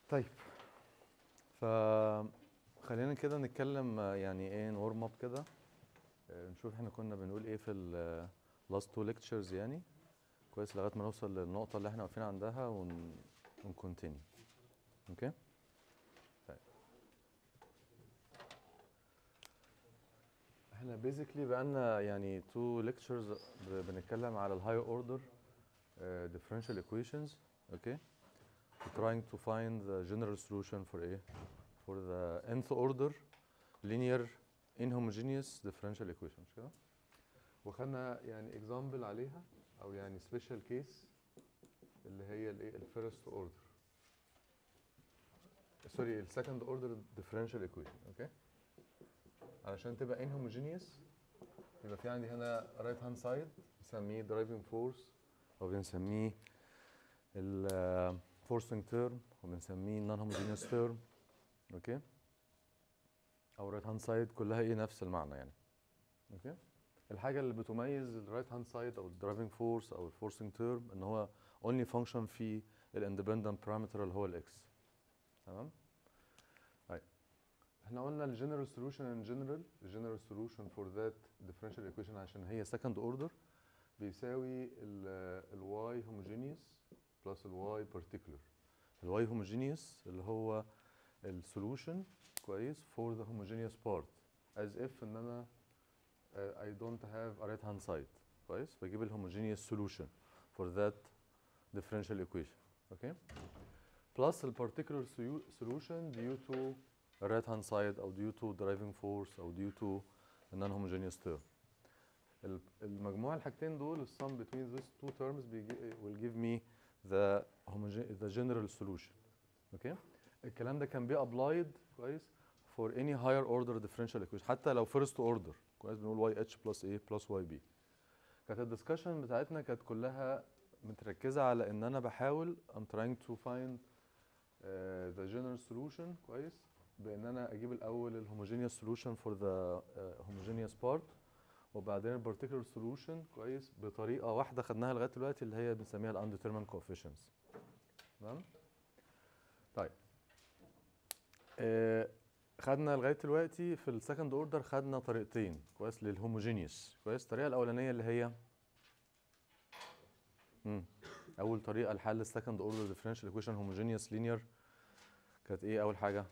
طيب ف خلينا كده نتكلم آه، يعني ايه نورم اب كده آه، نشوف احنا كنا بنقول ايه في ال last two lectures يعني كويس لغايه ما نوصل للنقطه اللي احنا واقفين عندها ون ونكونتينيو اوكي طيب احنا بيزيكلي بقالنا يعني two lectures ب- بنتكلم على الهاي اوردر differential equations اوكي trying to find the general solution for a for the nth order linear inhomogeneous differential equation مش كده؟ وخدنا يعني example عليها او يعني special case اللي هي الايه الفيرست اوردر سوري السكند اوردر differential equation اوكي علشان تبقى inhomogeneous يبقى في عندي هنا right hand side بنسميه driving force او بنسميه ال forcing term وبنسميه non homogeneous term اوكي او right hand side كلها ايه نفس المعنى يعني اوكي الحاجه اللي بتميز الرايت هاند سايد او الدرايفنج فورس او الفورسنج تيرم ان هو only function في الاندبندنت بارامتر اللي هو الاكس تمام طيب احنا قلنا الجنرال سوليوشن ان جنرال الجنرال سوليوشن فور ذات ديفرنشال ايكويشن عشان هي سكند اوردر بيساوي الواي هوموجينيوس بلس الواي بارتيكولر الواي هوموجينيوس اللي هو السوليوشن كويس فور ذا homogeneous part as if ان انا uh, I don't have a right hand side كويس بجيب ال homogeneous solution for that differential equation okay plus ال particular solu- solution due to a right hand side او due to driving force او due to a non homogeneous term ال- المجموع الحاجتين دول الsum between these two terms بيجي- will give me the homogen- the general solution okay الكلام ده كان بي applied كويس for any higher order differential equation حتى لو first order كويس بنقول y h plus a plus y b كانت الدسكشن بتاعتنا كانت كلها متركزة على ان انا بحاول I'm trying to find uh, the general solution كويس بان انا اجيب الاول ال homogeneous solution for the uh, homogeneous part وبعدين ال particular solution كويس بطريقة واحدة خدناها لغاية دلوقتي اللي هي بنسميها ال undetermined coefficients تمام طيب آه، خدنا لغايه دلوقتي في السكند اوردر خدنا طريقتين كويس للهوموجينيوس كويس الطريقه الاولانيه اللي هي مم. اول طريقه لحل السكند اوردر ديفرنشال ايكويشن هوموجينيوس لينير كانت ايه اول حاجه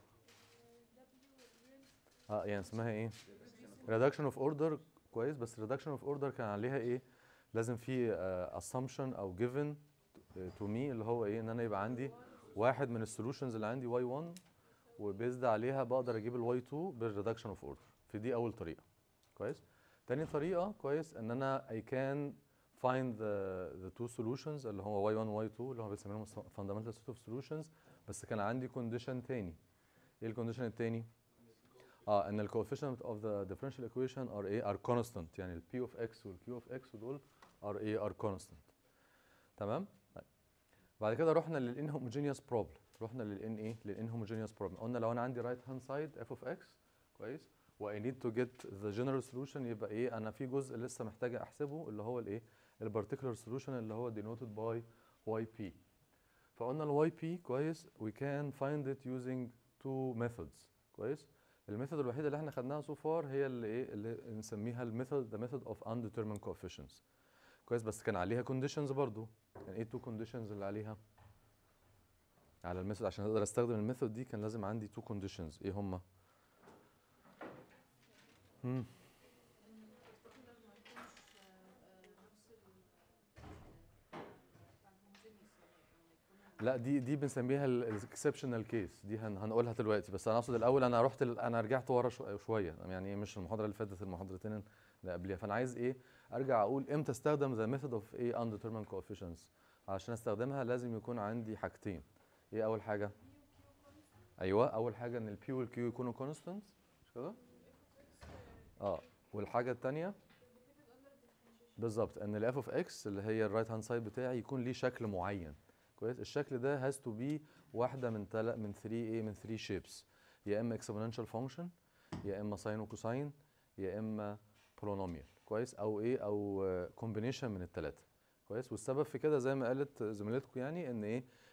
اه يعني اسمها ايه ريدكشن اوف اوردر كويس بس ريدكشن اوف اوردر كان عليها ايه لازم في اسامبشن او جيفن تو مي اللي هو ايه ان انا يبقى عندي واحد من السولوشنز اللي عندي واي 1 وبيزد عليها بقدر اجيب الواي 2 بالريدكشن اوف اوردر في دي اول طريقه كويس تاني طريقه كويس ان انا اي كان find the the two solutions اللي هو y1 y2 اللي هو بنسميهم fundamental set of solutions بس كان عندي condition تاني ايه الكونديشن التاني اه ان ال coefficient of the differential equation are ايه are constant يعني ال p of x وال q of x دول are ايه are constant تمام طيب. بعد كده رحنا لل inhomogeneous problem رحنا للان ايه للانهوموجينيوس بروبلم قلنا لو انا عندي رايت هاند سايد اف اوف اكس كويس و I need to get the general solution يبقى ايه انا في جزء لسه محتاج احسبه اللي هو الايه البارتيكولار solution اللي هو denoted by yp فقلنا ال yp كويس we can find it using two methods كويس الميثود الوحيده اللي احنا خدناها so far هي اللي ايه اللي نسميها الميثود the method of undetermined coefficients كويس بس كان عليها conditions برضو يعني ايه two conditions اللي عليها على الميثود عشان اقدر استخدم الميثود دي كان لازم عندي تو كونديشنز ايه هما مم. لا دي دي بنسميها الاكسبشنال كيس دي هن هنقولها دلوقتي بس انا اقصد الاول انا رحت ال- انا رجعت ورا شو- شويه يعني مش المحاضره اللي فاتت المحاضرتين اللي قبليها فانا عايز ايه ارجع اقول امتى استخدم ذا ميثود اوف ايه undetermined coefficients عشان استخدمها لازم يكون عندي حاجتين ايه اول حاجه ايوه اول حاجه ان البي والكيو يكونوا كونستانت مش كده اه والحاجه الثانيه بالظبط ان الاف اوف اكس اللي هي الرايت هاند سايد بتاعي يكون ليه شكل معين كويس الشكل ده هاز تو بي واحده من تل... من 3 ايه من 3 شيبس يا اما اكسبوننشال فانكشن يا اما ساين وكوساين يا اما بولينوميال كويس او ايه او كومبينيشن من الثلاثه كويس والسبب في كده زي ما قالت زميلتكم يعني ان ايه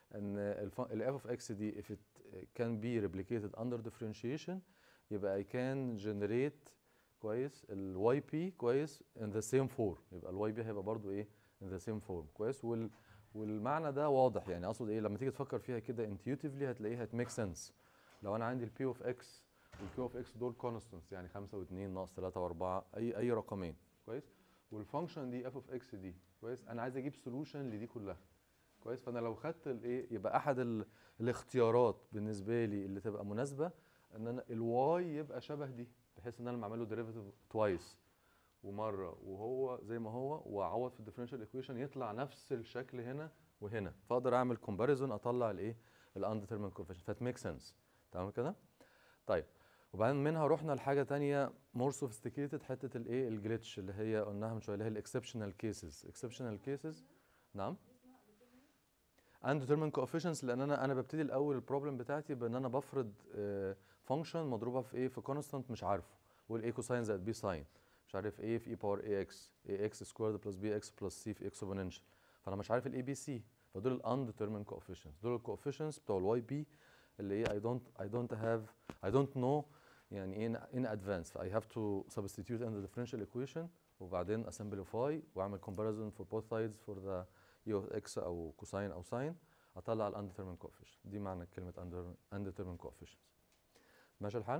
ان ال f of x دي if it can be replicated under differentiation يبقى I can generate كويس ال yp كويس in the same form يبقى ال yp هيبقى برضو ايه in the same form كويس وال والمعنى ده واضح يعني اقصد ايه لما تيجي تفكر فيها كده intuitively هتلاقيها هتميك sense لو انا عندي ال p of x وال q of x دول constants يعني 5 و2 ناقص 3 و4 اي اي رقمين كويس والفانكشن دي f of x دي كويس انا عايز اجيب سولوشن لدي كلها كويس فانا لو خدت الايه يبقى احد ال... الاختيارات بالنسبه لي اللي تبقى مناسبه ان انا الواي يبقى شبه دي بحيث ان انا لما اعمل له ديريفيتيف توايس ومره وهو زي ما هو واعوض في الديفرنشال ايكويشن يطلع نفس الشكل هنا وهنا فاقدر اعمل كومباريزون اطلع الايه الانديترمين كوفيشن فتميك سنس تمام كده طيب وبعدين منها رحنا لحاجه تانية مور سوفيستيكيتد حته الايه الجلitch اللي هي قلناها من شويه اللي هي الاكسبشنال كيسز اكسبشنال كيسز نعم undetermined coefficients لان انا انا ببتدي الاول البروبلم بتاعتي بان انا بفرض فانكشن مضروبه في ايه في كونستانت مش عارفه والاي كوساين زائد بي ساين مش عارف ايه في اي باور اي اكس اي اكس سكويرد بلس بي اكس بلس سي في اكس اكسبوننشال فانا مش عارف الاي بي سي فدول الانديترميند coefficients دول الكوفيشنتس بتوع الواي بي اللي ايه I don't I don't have I don't know يعني in in advance ف I have to substitute in the differential equation وبعدين simplify واعمل comparison for both sides for the e of x او كوساين او ساين اطلع ال undetermined coefficient دي معنى كلمه under- undetermined coefficients ماشي الحال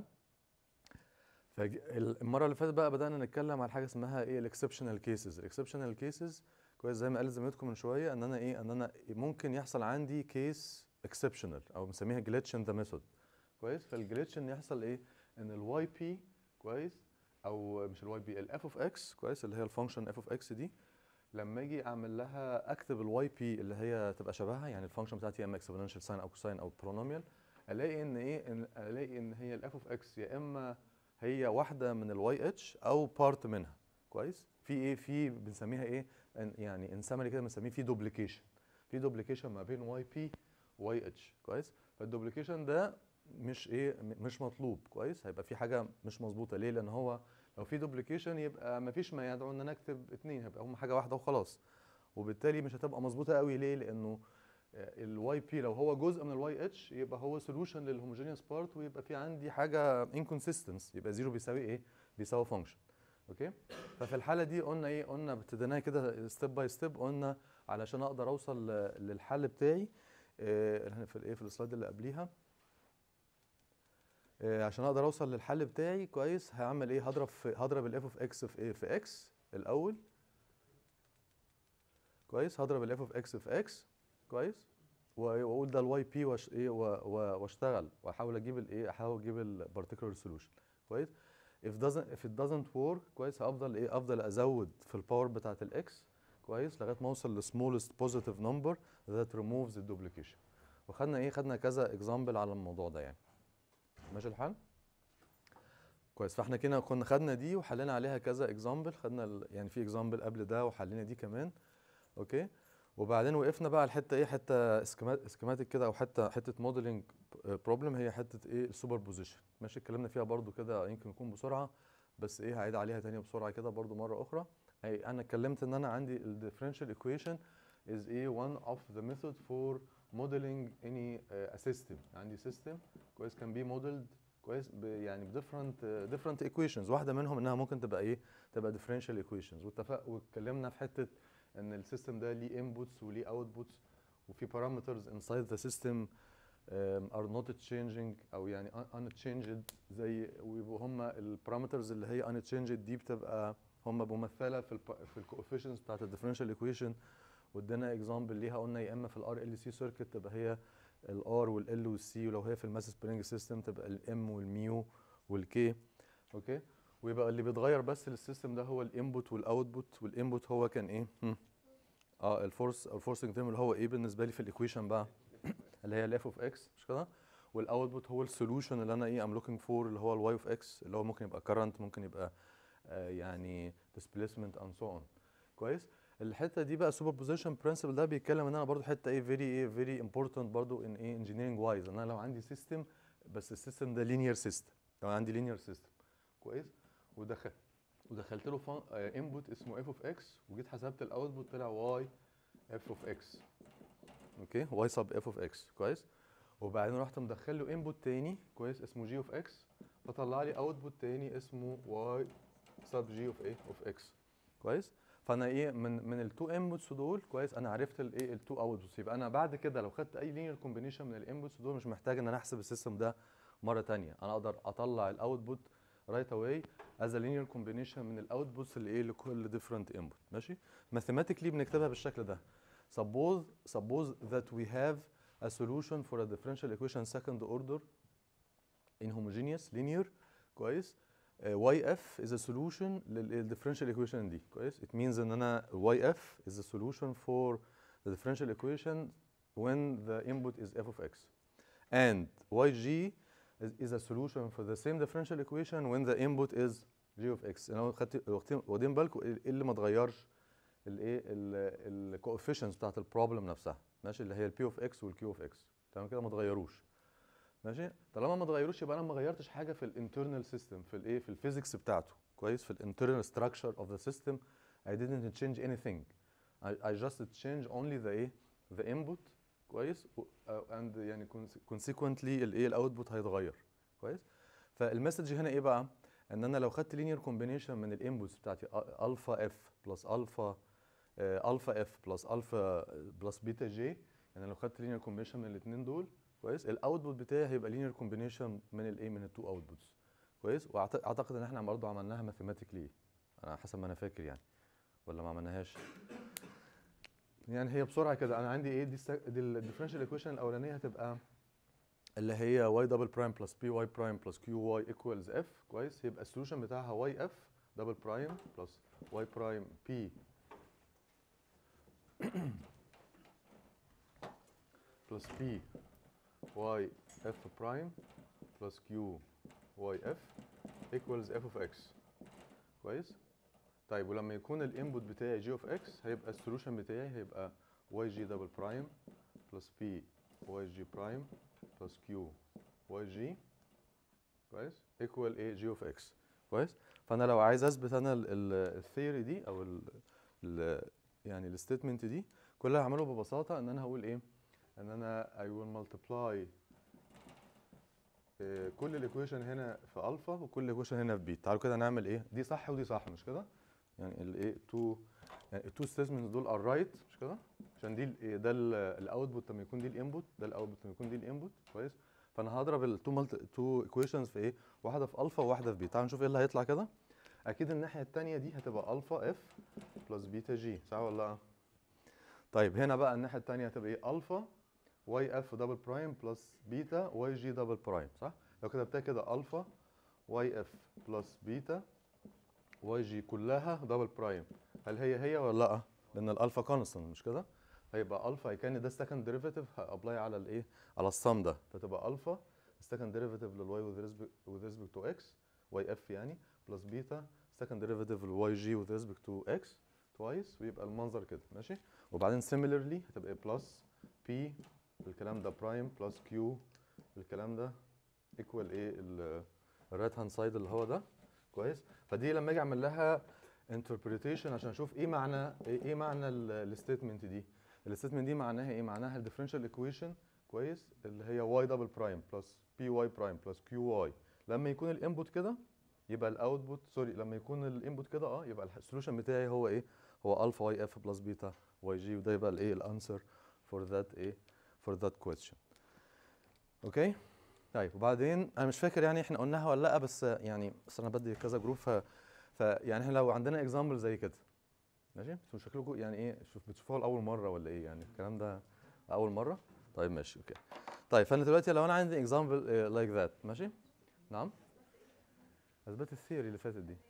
فالمره اللي فاتت بقى بدانا نتكلم على حاجه اسمها ايه الاكسبشنال كيسز الاكسبشنال كيسز كويس زي ما قال زميلتكم من شويه ان انا ايه ان انا ممكن يحصل عندي كيس اكسبشنال او بنسميها جلitch ان ذا ميثود كويس فالجلitch ان يحصل ايه ان الواي بي كويس او مش الواي بي الاف اوف اكس كويس اللي هي الفانكشن اف اوف اكس دي لما اجي اعمل لها اكتب الواي بي اللي هي تبقى شبهها يعني الفانكشن بتاعتي يا اما اكسبوننشال ساين او كوساين او برونوميال الاقي ان ايه إن الاقي ان هي الاف اوف اكس يا اما هي واحده من الواي اتش او بارت منها كويس في ايه في بنسميها ايه إن- يعني ان سمري كده بنسميه في دوبليكيشن في دوبليكيشن ما بين واي بي واي اتش كويس فالدوبليكيشن ده مش ايه م- مش مطلوب كويس هيبقى في حاجه مش مظبوطه ليه لان هو لو في دوبليكيشن يبقى ما فيش ما يدعو ان انا اكتب اتنين هيبقى هم حاجه واحده وخلاص وبالتالي مش هتبقى مظبوطه قوي ليه لانه الواي بي لو هو جزء من الواي اتش يبقى هو سولوشن للهوموجينيوس بارت ويبقى في عندي حاجه انكونسيستنس يبقى زيرو بيساوي ايه بيساوي فانكشن اوكي ففي الحاله دي قلنا ايه قلنا ابتديناها كده ستيب باي ستيب قلنا علشان اقدر اوصل ل- للحل بتاعي آه، هنا في الايه في السلايد اللي قبليها آه، عشان اقدر اوصل للحل بتاعي كويس هعمل ايه هضرب في هضرب الاف اوف اكس في ايه في اكس الاول كويس هضرب الاف اوف اكس في اكس كويس و- واقول ده الواي بي واش ايه و- و- واشتغل واحاول اجيب الايه احاول اجيب البارتيكولار سولوشن كويس if doesn't if it doesn't work كويس هفضل ايه افضل ازود في الباور بتاعت الاكس كويس لغايه ما اوصل لسمولست بوزيتيف نمبر that removes the duplication وخدنا ايه خدنا كذا اكزامبل على الموضوع ده يعني ماشي الحال كويس فاحنا كده كنا خدنا دي وحلينا عليها كذا اكزامبل خدنا ال- يعني في اكزامبل قبل ده وحلينا دي كمان اوكي وبعدين وقفنا بقى على الحته ايه حته اسكيماتيك كده او حته حته موديلنج بروبلم هي حته ايه السوبر بوزيشن ماشي اتكلمنا فيها برضو كده يمكن يكون بسرعه بس ايه هعيد عليها تاني بسرعه كده برضو مره اخرى أي انا اتكلمت ان انا عندي الديفرنشال ايكويشن is a one of the method for modeling any uh, a system عندي system كويس can be modeled كويس ب يعني ب different uh, different equations واحده منهم انها ممكن تبقى ايه تبقى differential equations واتفق واتكلمنا في حته ان السيستم ده ليه inputs وليه outputs وفي parameters inside the system um, are not changing او يعني un- unchanged زي ويبقوا هم البارامترز اللي هي unchanged دي بتبقى هم ممثله في ال في الكوفيشنز بتاعت الديفرنشال ايكويشن وادينا اكزامبل ليها قلنا يا اما في الار ال سي سيركت تبقى هي الار والال والسي ولو هي في الماس سبرينج سيستم تبقى الام والميو والكي اوكي ويبقى اللي بيتغير بس للسيستم ده هو الانبوت والاوتبوت والانبوت هو كان ايه هم. اه الفورس او الفورسنج تيرم اللي هو ايه بالنسبه لي في الايكويشن بقى اللي هي الاف اوف اكس مش كده والاوتبوت هو السولوشن اللي انا ايه ام لوكينج فور اللي هو الواي اوف اكس اللي هو ممكن يبقى كرنت ممكن يبقى آه يعني displacement and so on كويس الحته دي بقى سوبر بوزيشن برنسبل ده بيتكلم ان انا برضو حته ايه فيري ايه فيري امبورتنت برضو ان ايه انجينيرنج وايز ان انا لو عندي سيستم بس السيستم ده لينير سيستم لو عندي لينير سيستم كويس ودخل ودخلت له انبوت اسمه اف اوف اكس وجيت حسبت الاوتبوت طلع واي اف اوف اكس اوكي واي سب اف اوف اكس كويس وبعدين رحت مدخل له انبوت تاني كويس اسمه جي اوف اكس فطلع لي اوتبوت تاني اسمه واي سب جي اوف ايه اوف اكس كويس فانا ايه من من التو انبوتس دول كويس انا عرفت الايه التو اوتبوتس يبقى انا بعد كده لو خدت اي لينير كومبينيشن من الانبوتس دول مش محتاج ان انا احسب السيستم ده مره تانية انا اقدر اطلع الاوتبوت رايت اواي از لينير كومبينيشن من الاوتبوتس اللي ايه لكل ديفرنت انبوت ماشي ماثيماتيكلي بنكتبها بالشكل ده suppose suppose that we have a solution for a differential equation second order in homogeneous linear كويس uh, yf is a solution للديفرنشال equation دي كويس it means ان انا yf is a solution for the differential equation when the input is f of x and yg is, is a solution for the same differential equation when the input is g of x انا خدت واخدين- واخدين بالكم ايه اللي ما اتغيرش الايه الكوفيشنز بتاعت البروبلم نفسها ماشي اللي هي البي اوف اكس والكيو اوف اكس تمام كده ما اتغيروش ماشي طالما ما اتغيروش يبقى انا ما غيرتش حاجه في الانترنال سيستم في الايه في الفيزيكس بتاعته كويس في الانترنال ستراكشر اوف ذا سيستم I didn't change anything I, I just changed only the ايه the input كويس و- uh, and يعني cons- consequently الايه الاوتبوت هيتغير كويس فالمسج هنا ايه بقى ان انا لو خدت لينير كومبينيشن من الانبوتس بتاعتي الفا اف بلس الفا الفا اف بلس الفا بلس بيتا جي يعني لو خدت لينير كومبينيشن من الاثنين دول كويس الاوتبوت بتاعي هيبقى لينير كومبينيشن من الايه من التو اوتبوتس كويس واعتقد ان احنا برضه عملناها ماثيماتيكلي انا حسب ما انا فاكر يعني ولا ما عملناهاش يعني هي بسرعه كده انا عندي ايه دي, السك- دي الديفرنشال ايكويشن الاولانيه هتبقى اللي هي واي دبل برايم بلس بي واي برايم بلس كيو واي ايكوالز اف كويس يبقى السولوشن بتاعها واي اف دبل برايم بلس واي برايم بي بلس بي واي اف برايم بلس كيو واي اف ايكوالز اف اوف اكس كويس طيب ولما يكون الانبوت بتاعي جي اوف اكس هيبقى السولوشن بتاعي هيبقى واي جي دبل برايم بلس بي واي جي برايم بلس كيو واي جي كويس ايكوال ايه جي اوف اكس كويس فانا لو عايز اثبت انا الثيوري دي او ال ال يعني الستيتمنت دي كل اللي هعمله ببساطه ان انا هقول ايه ان انا I will multiply آه، كل الايكويشن هنا في الفا وكل الايكويشن هنا في بيتا تعالوا كده نعمل ايه دي صح ودي صح مش كده يعني الايه تو يعني التو ستيتمنتس دول ار رايت مش كده عشان دي ال- إيه، ده الاوتبوت لما يكون دي الانبوت ده الاوتبوت لما يكون دي الانبوت كويس فانا هضرب التو مالت تو ايكويشنز في ايه واحده في الفا وواحده في بيتا تعالوا نشوف ايه اللي هيطلع كده اكيد الناحيه الثانيه دي هتبقى الفا اف بلس بيتا جي صح ولا لا طيب هنا بقى الناحيه الثانيه هتبقى ايه الفا واي اف دبل برايم بلس بيتا واي جي دبل برايم صح لو كتبتها كده الفا واي اف بلس بيتا واي جي كلها دبل برايم هل هي هي ولا لا لان الالفا كونستنت مش كده هيبقى الفا كان ده السكند ديريفيتيف هابلاي على الايه على الصم ده فتبقى الفا السكند ديريفيتيف للواي with respect to اكس واي اف يعني بلس بيتا second derivative للواي جي with respect to x twice ويبقى المنظر كده ماشي وبعدين similarly هتبقى بلس p الكلام ده برايم بلس q الكلام ده equal ايه الرايت هاند سايد اللي هو ده كويس فدي لما اجي اعمل لها interpretation عشان اشوف ايه معنى ايه إيه معنى الستيتمنت دي الستيتمنت دي معناها ايه معناها الديفرنشال ايكويشن كويس اللي هي y دبل برايم بلس بي واي برايم بلس كيو واي لما يكون الانبوت كده يبقى الاوتبوت سوري لما يكون الانبوت كده اه يبقى السولوشن بتاعي هو ايه هو الفا واي اف بلس بيتا واي جي وده يبقى الايه الانسر فور ذات ايه فور ذات كويستشن اوكي طيب وبعدين انا مش فاكر يعني احنا قلناها ولا لا بس يعني بس انا بدي كذا جروب ف فيعني احنا لو عندنا اكزامبل زي كده ماشي بس شكلكم يعني ايه شوف بتشوفوها لاول مره ولا ايه يعني الكلام ده اول مره طيب ماشي اوكي طيب فانا دلوقتي لو انا عندي اكزامبل لايك ذات ماشي نعم اثبت الثيوري اللي فاتت دي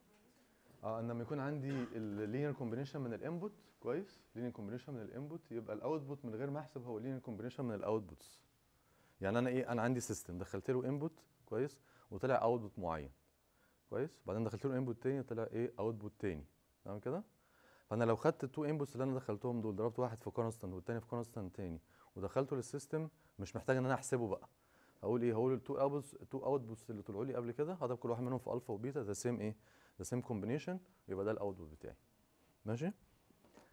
اه ان لما يكون عندي اللينير كومبينيشن من الانبوت كويس لينير كومبينيشن من الانبوت يبقى الاوتبوت من غير ما احسب هو لينير كومبينيشن من الاوتبوتس يعني انا ايه انا عندي سيستم دخلت له انبوت كويس وطلع اوتبوت معين كويس بعدين دخلت له انبوت تاني طلع ايه اوتبوت تاني تمام كده فانا لو خدت التو انبوتس اللي انا دخلتهم دول ضربت واحد في كونستانت والتاني في كونستانت تاني ودخلته للسيستم مش محتاج ان انا احسبه بقى هقول ايه هقول التو اوتبوتس التو اوتبوتس اللي طلعوا لي قبل كده هضرب كل واحد منهم في الفا وبيتا ذا سيم ايه ذا سيم كومبينيشن يبقى ده الاوتبوت بتاعي ماشي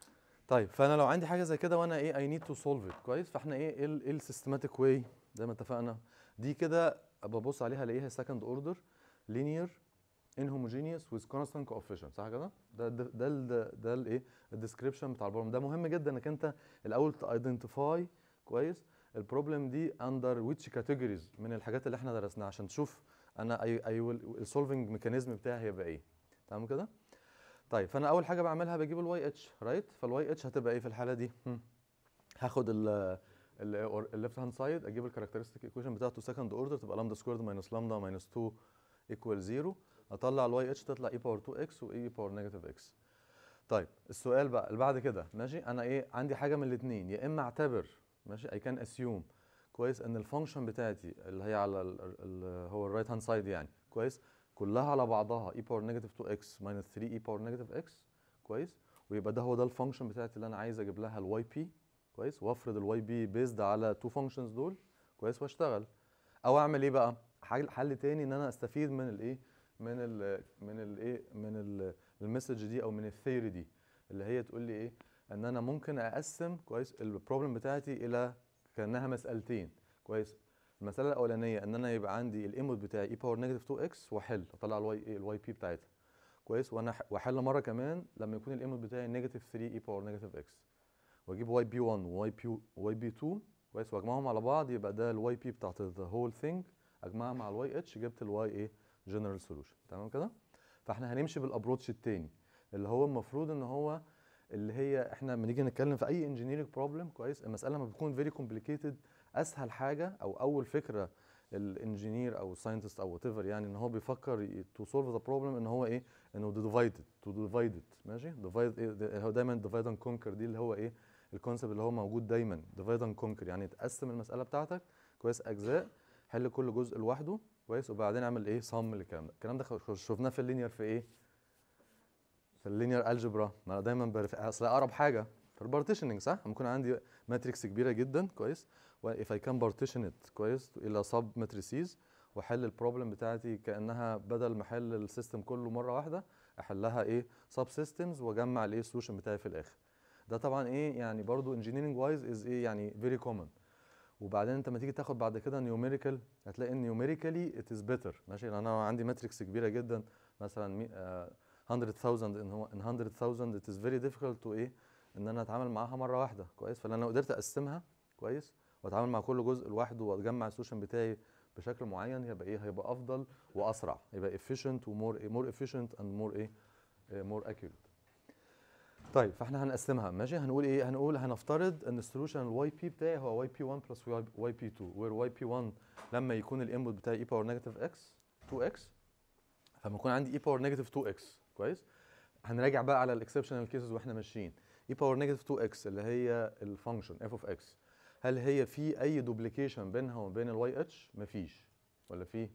طيب فانا لو عندي حاجه زي كده وانا ايه اي نيد تو سولف ات كويس فاحنا ايه ايه ال- ايه السيستماتيك واي زي ما اتفقنا دي كده ببص عليها الاقيها سكند اوردر linear inhomogeneous with constant coefficient صح كده ده ده ده ده, ده الايه الديسكريبشن بتاع البروبلم ده مهم جدا انك انت الاول تايدنتيفاي كويس البروبلم دي اندر ويتش كاتيجوريز من الحاجات اللي احنا درسناها عشان تشوف انا اي اي السولفنج ميكانيزم بتاعي هيبقى ايه تمام كده طيب فانا اول حاجه بعملها بجيب الواي اتش رايت فالواي اتش هتبقى ايه في الحاله دي هم. هاخد ال الليفت هاند سايد اجيب الكاركترستيك ايكويشن بتاعته سكند اوردر تبقى لامدا سكويرد ماينس لامدا ماينس 2 ايكوال 0 اطلع الواي اتش تطلع اي باور 2 اكس واي باور نيجاتيف اكس طيب السؤال بقى اللي بعد كده ماشي انا ايه عندي حاجه من الاثنين يا اما اعتبر ماشي اي كان اسيوم كويس ان الفانكشن بتاعتي اللي هي على ال ال هو الرايت هاند سايد يعني كويس كلها على بعضها اي باور نيجاتيف 2 اكس ماينس 3 اي باور نيجاتيف اكس كويس ويبقى ده هو ده الفانكشن بتاعتي اللي انا عايز اجيب لها الواي بي كويس وافرض الواي بي بيزد على تو فانكشنز دول كويس واشتغل او اعمل ايه بقى حل, حل تاني ان انا استفيد من الايه من ال من الايه من ال- المسج دي او من الثيوري دي اللي هي تقول لي ايه ان انا ممكن اقسم كويس البروبلم بتاعتي الى كانها مسالتين كويس المساله الاولانيه ان انا يبقى عندي الانبوت بتاعي اي باور نيجاتيف 2 اكس واحل اطلع الواي ايه الواي بي بتاعتها كويس وانا ح- واحل مره كمان لما يكون الانبوت بتاعي نيجاتيف 3 اي باور نيجاتيف اكس واجيب واي بي 1 وواي بي واي بي 2 كويس واجمعهم على بعض يبقى ده الواي بي بتاعت ذا هول ثينج اجمعها مع الواي اتش جبت الواي ايه جنرال سولوشن تمام كده فاحنا هنمشي بالابروتش التاني اللي هو المفروض ان هو اللي هي احنا لما نيجي نتكلم في اي انجينيرنج بروبلم كويس المساله لما بتكون فيري كومبليكيتد اسهل حاجه او اول فكره الانجينير او الساينتست او وات ايفر يعني ان هو بيفكر تو سولف ذا بروبلم ان هو ايه انه ديفايدد تو ديفايدد ماشي ديفايد ايه هو دايما ديفايد اند كونكر دي اللي هو ايه الكونسيبت اللي هو موجود دايما ديفايد اند كونكر يعني تقسم المساله بتاعتك كويس اجزاء حل كل جزء لوحده كويس وبعدين اعمل ايه صم للكلام ده الكلام ده خ- شفناه في اللينير في ايه في اللينير الجبرا ما انا دايما برف... اصل اقرب حاجه في البارتيشننج صح لما يكون عندي ماتريكس كبيره جدا كويس و if I can partition it كويس الى سب ماتريسيز واحل البروبلم بتاعتي كانها بدل ما احل السيستم كله مره واحده احلها ايه سب سيستمز واجمع الايه السولوشن بتاعي في الاخر ده طبعا ايه يعني برضو انجينيرنج وايز از ايه يعني فيري كومن وبعدين انت لما تيجي تاخد بعد كده نيوميريكال هتلاقي ان نيوميريكالي ات از بيتر ماشي لان انا عندي ماتريكس كبيره جدا مثلا مي- آه، 100000 ان هو ان 100000 it is very difficult to ايه ان انا اتعامل معاها مره واحده كويس فلو انا قدرت اقسمها كويس واتعامل مع كل جزء لوحده واجمع السولوشن بتاعي بشكل معين يبقى ايه هيبقى افضل واسرع يبقى efficient ومور مور efficient and more ايه مور accurate طيب فاحنا هنقسمها ماشي هنقول ايه هنقول هنفترض ان السولوشن الواي بي بتاعي هو واي بي 1 بلس واي بي 2 وير واي بي 1 لما يكون الانبوت بتاعي اي باور نيجاتيف اكس 2 اكس فلما يكون عندي اي باور نيجاتيف 2 اكس كويس هنراجع بقى على الاكسبشنال كيسز واحنا ماشيين اي باور نيجاتيف 2 اكس اللي هي الفانكشن اف اوف اكس هل هي في اي دوبليكيشن بينها وبين الواي اتش مفيش ولا في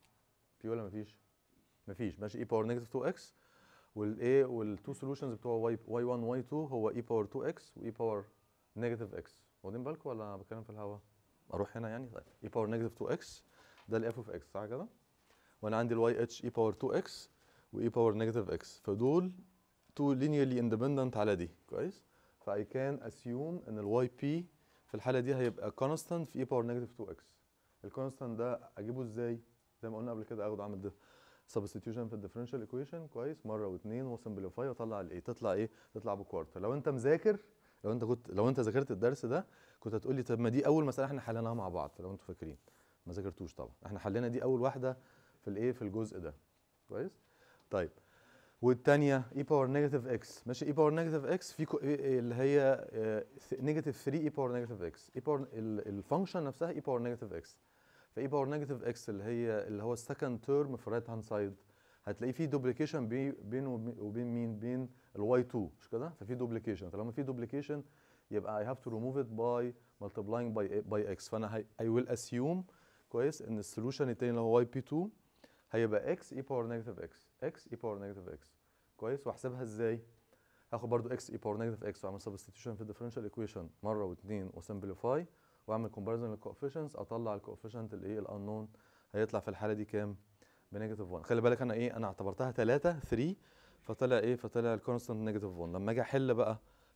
في ولا مفيش مفيش ماشي اي باور نيجاتيف 2 اكس والايه والتو سولوشنز بتوع واي واي 1 واي 2 هو اي باور 2 اكس واي باور نيجاتيف اكس واخدين بالكم ولا انا بتكلم في الهوا اروح هنا يعني طيب اي باور نيجاتيف 2 اكس ده الاف اوف اكس صح كده وانا عندي الواي اتش اي باور 2 اكس واي باور نيجاتيف اكس فدول تو linearly independent على دي كويس فاي كان اسيوم ان الواي بي في الحاله دي هيبقى كونستانت في اي باور نيجاتيف 2 اكس الكونستانت ده اجيبه ازاي زي ما قلنا قبل كده اخده اعمل ده سبستيتيوشن في الديفرنشال ايكويشن كويس مره واثنين وسمبليفاي واطلع الايه تطلع ايه تطلع بكوارتر لو انت مذاكر لو انت كنت لو انت ذاكرت الدرس ده كنت هتقول لي طب ما دي اول مساله احنا حليناها مع بعض لو انتوا فاكرين ما ذاكرتوش طبعا احنا حلينا دي اول واحده في الايه في الجزء ده كويس طيب والثانيه اي باور نيجاتيف اكس ماشي اي باور نيجاتيف اكس في كو- إيه- إيه اللي هي نيجاتيف 3 اي باور نيجاتيف اكس اي باور الفانكشن نفسها اي باور نيجاتيف اكس فاي باور نيجاتيف اكس اللي هي اللي هو السكند تيرم في الرايت هاند سايد هتلاقيه في دوبليكيشن بينه وبي- وبين مين بين الواي 2 مش كده ففي دوبليكيشن طالما في دوبليكيشن يبقى I have to remove it by multiplying by by x فانا I will assume كويس ان السولوشن التاني اللي هو واي بي 2 هيبقى x e باور نيجاتيف x x e باور نيجاتيف x كويس واحسبها ازاي هاخد برضو x e باور نيجاتيف x واعمل سبستيتيوشن في الديفرنشال ايكويشن مره واثنين وسمبليفاي واعمل كومباريزون للكوفيشنتس اطلع الكوفيشنت الايه الانون هيطلع في الحاله دي كام بنيجاتيف 1 خلي بالك انا ايه انا اعتبرتها 3 3 فطلع ايه فطلع الكونستانت نيجاتيف 1 لما اجي احل بقى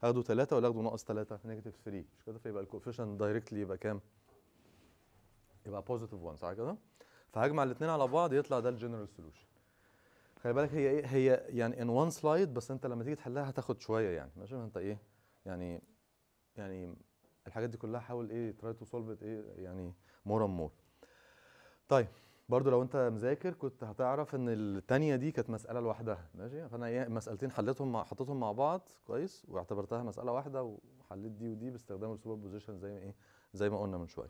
اخده 3 ولا اخده ناقص 3 نيجاتيف 3 مش كده فيبقى الكوفيشنت دايركتلي يبقى كام يبقى بوزيتيف 1 صح كده فهجمع الاثنين على بعض يطلع ده الجنرال سولوشن خلي بالك هي ايه هي يعني ان وان سلايد بس انت لما تيجي تحلها هتاخد شويه يعني ماشي انت ايه يعني يعني الحاجات دي كلها حاول ايه تراي تو سولف ايه يعني مور اند مور طيب برضو لو انت مذاكر كنت هتعرف ان التانية دي كانت مسألة لوحدها ماشي فانا ايه مسألتين حليتهم مع حطيتهم مع بعض كويس واعتبرتها مسألة واحدة وحليت دي ودي باستخدام السوبر بوزيشن زي ما ايه زي ما قلنا من شوية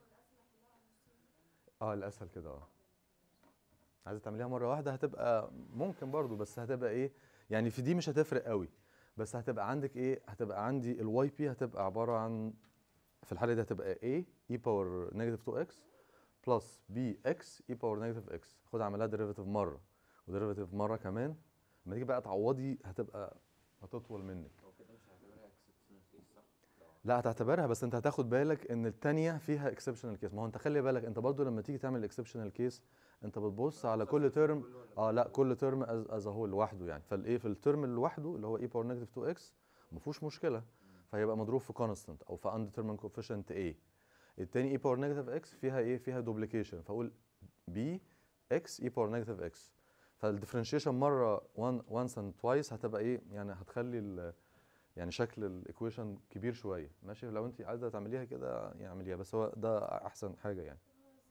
اه الاسهل كده اه عايزه تعمليها مره واحده هتبقى ممكن برضو بس هتبقى ايه يعني في دي مش هتفرق قوي بس هتبقى عندك ايه هتبقى عندي الواي بي هتبقى عباره عن في الحاله دي هتبقى a e باور نيجاتيف 2x بلس bx e باور نيجاتيف x خد اعملها ديريفيتيف مره وديريفيتيف مره كمان لما تيجي بقى تعوضي هتبقى هتطول منك هو كده مش هعتبرها exceptional case صح؟ لا هتعتبرها بس انت هتاخد بالك ان التانية فيها اكسبشنال كيس ما هو انت خلي بالك انت برضو لما تيجي تعمل اكسبشنال كيس انت بتبص على كل ترم اه لا كل ترم از هو لوحده يعني فالايه في الترم لوحده اللي هو اي باور نيجاتيف 2 اكس ما فيهوش مشكله فهيبقى مضروب في كونستنت او في اندترمن كوفيشنت A التاني اي باور نيجاتيف اكس فيها ايه فيها دوبليكيشن فاقول بي اكس اي باور نيجاتيف اكس فالديفرنشيشن مره وانس اند توايس هتبقى ايه يعني هتخلي ال يعني شكل الايكويشن كبير شويه ماشي لو انت عايزه تعمليها كده يعني اعمليها بس هو ده احسن حاجه يعني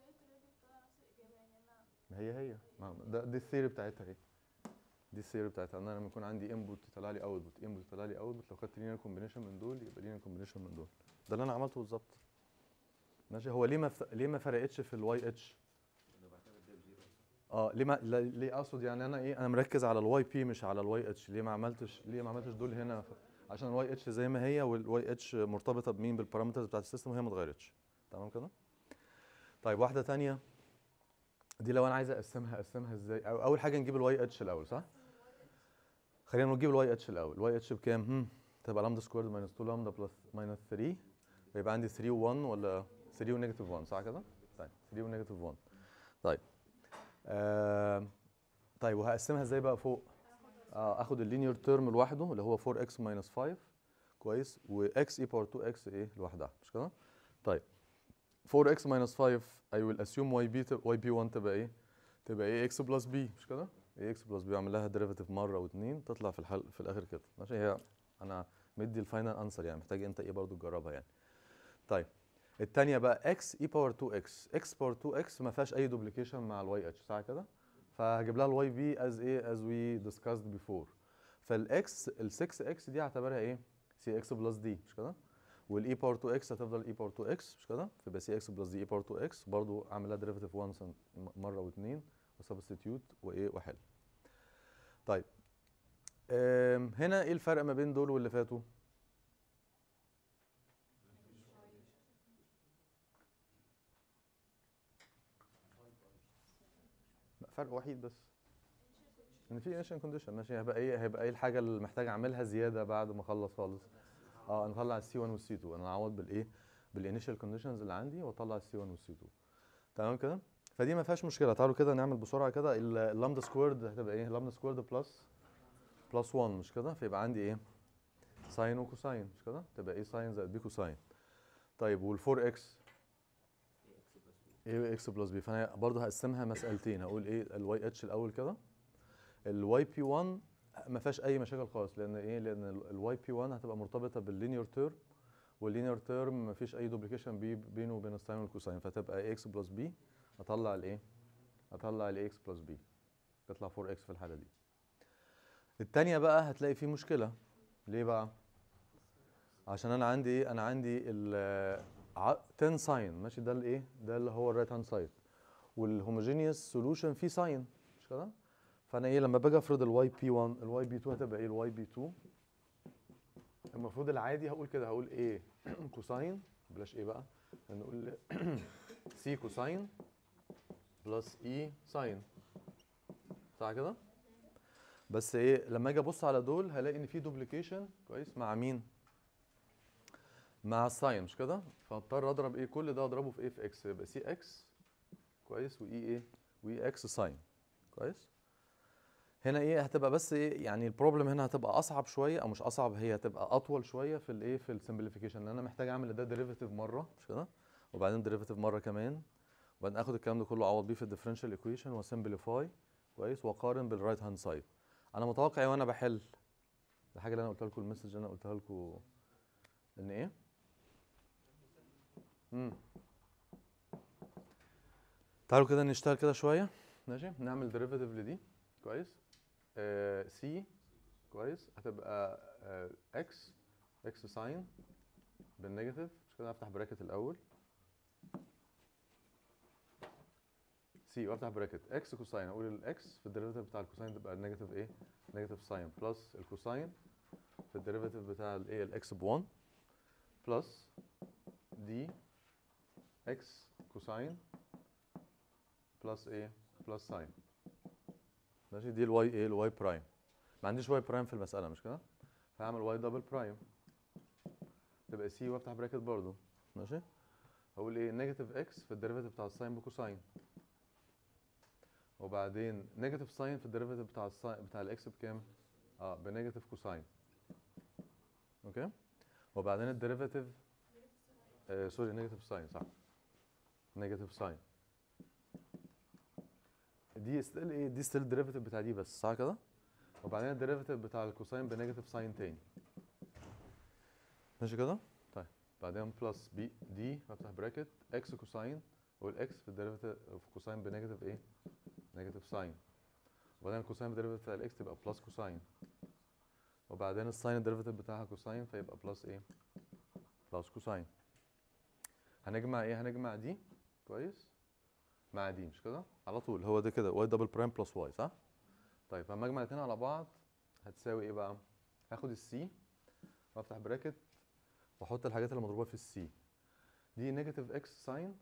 ما هي هي ما ده دي الثيري بتاعتها اهي دي الثيري بتاعتها ان انا لما يكون عندي انبوت يطلع لي اوتبوت انبوت يطلع لي اوتبوت لو خدت لينير كومبينيشن من دول يبقى لينير كومبينيشن من دول ده اللي انا عملته بالظبط ماشي هو ليه ما ف... ليه ما فرقتش في الواي اتش انا بعتبر ده بزيرو اصلا اه ليه ما لا- ليه اقصد يعني انا ايه انا مركز على الواي بي مش على الواي اتش ليه ما عملتش ليه ما عملتش دول هنا ف... عشان الواي اتش زي ما هي والواي اتش مرتبطه بمين بالبارامترز بتاعت السيستم وهي ما اتغيرتش تمام كده طيب واحده تانية دي لو انا عايز اقسمها اقسمها ازاي أو اول حاجه نجيب الواي اتش الاول صح خلينا نجيب الواي اتش الاول الواي اتش بكام هم تبقى لامدا سكويرد ماينس 2 لامدا بلس ماينس 3 يبقى عندي 3 و1 ولا 3 ونيجاتيف 1 صح كده طيب 3 ونيجاتيف 1 طيب آه طيب وهقسمها ازاي بقى فوق اه اخد اللينير تيرم لوحده اللي هو 4x ماينس 5 كويس وx اي باور 2x ايه لوحدها مش كده طيب 4x ماينس 5 I will assume y b تب- y b1 تبقى ايه تبقى ايه x بلس b مش كده ايه x بلس b اعمل لها ديريفيتيف مره واثنين تطلع في الحل في الاخر كده ماشي هي انا مدي الفاينل انسر يعني محتاج انت ايه برضو تجربها يعني طيب الثانيه بقى x e باور 2x x باور 2x ما فيهاش اي دوبليكيشن مع الواي اتش صح كده فهجيب لها الواي بي از ايه از وي ديسكاسد بيفور فالاكس ال 6 اكس دي هعتبرها ايه سي اكس بلس دي مش كده والاي باور 2 اكس هتفضل اي باور 2 اكس مش كده فيبقى سي اكس بلس دي اي باور 2 اكس برضه اعمل لها ديريفيتيف 1 مره واثنين وسبستيتيوت وايه واحل طيب أم، هنا ايه الفرق ما بين دول واللي فاتوا لا، فرق وحيد بس ان في انيشال كونديشن ماشي هيبقى ايه هيبقى ايه الحاجه اللي محتاج اعملها زياده بعد ما اخلص خالص اه نطلع السي 1 والسي 2 انا اعوض بالايه بالانيشال كونديشنز اللي عندي واطلع السي 1 والسي 2 تمام كده فدي ما فيهاش مشكله تعالوا كده نعمل بسرعه كده ال- اللامدا سكويرد هتبقى ايه لامدا سكويرد بلس بلس 1 مش كده فيبقى عندي ايه ساين وكوساين مش كده تبقى ايه ساين زائد بي كوساين طيب وال 4 اكس ايه ايه اكس بلس بي اكس بلس بي فانا برضه هقسمها مسألتين هقول ايه الواي اتش الاول كده الواي بي 1 ما فيهاش اي مشاكل خالص لان ايه لان الواي بي 1 هتبقى مرتبطه باللينير تيرم واللينير تيرم ما فيش اي دوبليكيشن بي بينه وبين الساين والكوساين فتبقى اي اكس بلس بي اطلع الايه اطلع الاي اكس بلس بي تطلع 4 اكس في الحاله دي التانية بقى هتلاقي فيه مشكله ليه بقى عشان انا عندي ايه انا عندي ال 10 ساين ماشي ده الايه ده اللي هو الرايت هاند سايد والهوموجينيوس سولوشن فيه ساين مش كده فانا ايه لما باجي افرض الواي بي 1 الواي بي 2 هتبقى ايه الواي بي 2 المفروض العادي هقول كده هقول ايه كوساين بلاش ايه بقى هنقول سي كوساين بلس اي ساين صح كده بس ايه لما اجي ابص على دول هلاقي ان في دوبليكيشن كويس مع مين مع الساين مش كده فاضطر اضرب ايه كل ده اضربه في ايه في اكس يبقى سي اكس كويس واي ايه واي اكس ساين كويس هنا ايه هتبقى بس ايه يعني البروبلم هنا هتبقى اصعب شويه او مش اصعب هي هتبقى اطول شويه في الايه في السمبليفيكيشن لان انا محتاج اعمل ده ديريفيتيف مره مش كده وبعدين ديريفيتيف مره كمان وبعدين اخد الكلام ده كله اعوض بيه في الديفرنشال ايكويشن واسمبليفاي كويس واقارن بالرايت هاند سايد انا متوقع وانا بحل الحاجه اللي انا قلتها لكم المسج اللي انا قلتها لكم ان ايه امم تعالوا كده نشتغل كده شويه ماشي نعمل ديريفيتيف لدي كويس سي كويس هتبقى اكس اكس ساين بالنيجاتيف مش كده افتح براكت الاول سي وافتح براكت اكس كوساين اقول الاكس في الديريفيتيف بتاع الكوساين تبقى النيجاتيف ايه نيجاتيف ساين بلس الكوساين في الديريفيتيف بتاع الايه الاكس ب 1 بلس دي اكس كوساين بلس ايه بلس ساين ماشي دي الواي ايه الواي برايم ما عنديش واي برايم في المساله مش كده فهعمل واي دبل برايم تبقى سي وافتح براكت برضو ماشي هقول ايه نيجاتيف اكس في الديريفيتيف بتاع الساين بكوساين وبعدين نيجاتيف ساين في الديريفيتيف بتاع الساين بتاع الاكس بكام اه بنيجاتيف كوساين اوكي وبعدين الديريفيتيف آه سوري نيجاتيف ساين صح نيجاتيف ساين دي ستيل ايه دي ستيل الديريفيتيف بتاع دي بس صح كده وبعدين الديريفيتيف بتاع الكوساين بنيجاتيف ساين تاني ماشي كده طيب بعدين بلس بي دي بفتح براكت اكس كوساين والاكس في الديريفيتيف في كوساين بنيجاتيف ايه نيجاتيف ساين وبعدين الكوساين الديريفيتيف بتاع الاكس تبقى بلس كوساين وبعدين الساين الديريفيتيف بتاعها كوساين فيبقى بلس ايه بلس كوساين هنجمع ايه هنجمع دي كويس مع دي مش كده على طول هو ده كده واي دبل برايم بلس واي صح طيب لما اجمع الاثنين على بعض هتساوي ايه بقى هاخد السي وافتح براكت واحط الحاجات اللي مضروبه في السي دي نيجاتيف اكس ساين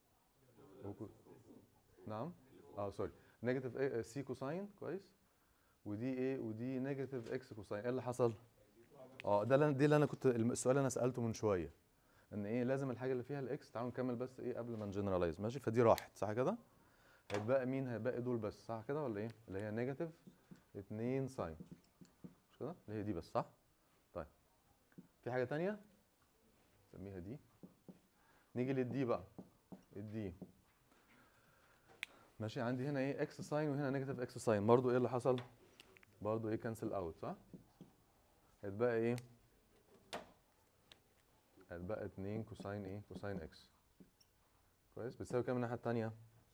نعم اه سوري نيجاتيف سي كوساين كويس ودي ايه ودي نيجاتيف اكس كوساين ايه اللي حصل اه ده اللي دي اللي انا كنت السؤال اللي انا سالته من شويه ان ايه لازم الحاجه اللي فيها الاكس تعالوا نكمل بس ايه قبل ما نجنرالايز ماشي فدي راحت صح كده هيتبقى مين هيتبقى دول بس صح كده ولا ايه اللي هي نيجاتيف 2 ساين مش كده اللي هي دي بس صح طيب في حاجه تانية نسميها دي نيجي للدي بقى الدي ماشي عندي هنا ايه اكس ساين وهنا نيجاتيف اكس ساين برضو ايه اللي حصل برضو ايه كانسل اوت صح هيتبقى ايه هيتبقى 2 كوساين ايه كوساين اكس كويس بتساوي كام من الناحيه الثانيه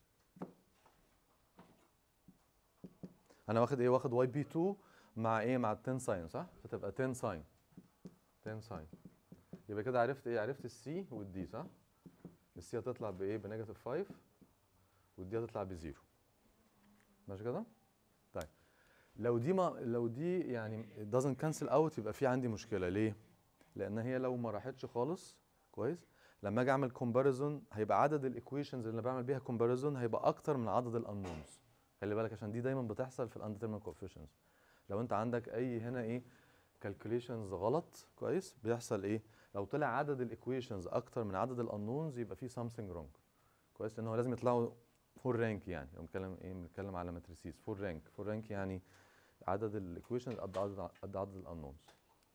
انا واخد ايه واخد واي بي 2 مع ايه مع 10 ساين صح فتبقى 10 ساين 10 ساين يبقى كده عرفت ايه عرفت السي والدي صح السي هتطلع بايه بنيجاتيف 5 والدي هتطلع بزيرو ماشي كده طيب لو دي ما لو دي يعني it doesn't cancel out يبقى في عندي مشكله ليه لان هي لو ما راحتش خالص كويس لما اجي اعمل كومباريزون هيبقى عدد الايكويشنز اللي بعمل بيها كومباريزون هيبقى اكتر من عدد الانونز خلي بالك عشان دي دايما بتحصل في الانديترمينت كوفيشنز لو انت عندك اي هنا ايه كالكوليشنز غلط كويس بيحصل ايه لو طلع عدد الايكويشنز اكتر من عدد الانونز يبقى في something wrong كويس لان هو لازم يطلعوا فور رانك يعني لو بنتكلم ايه بنتكلم على ماتريسيز فور رانك فور رانك يعني عدد الايكويشنز قد عدد قد عدد الانونز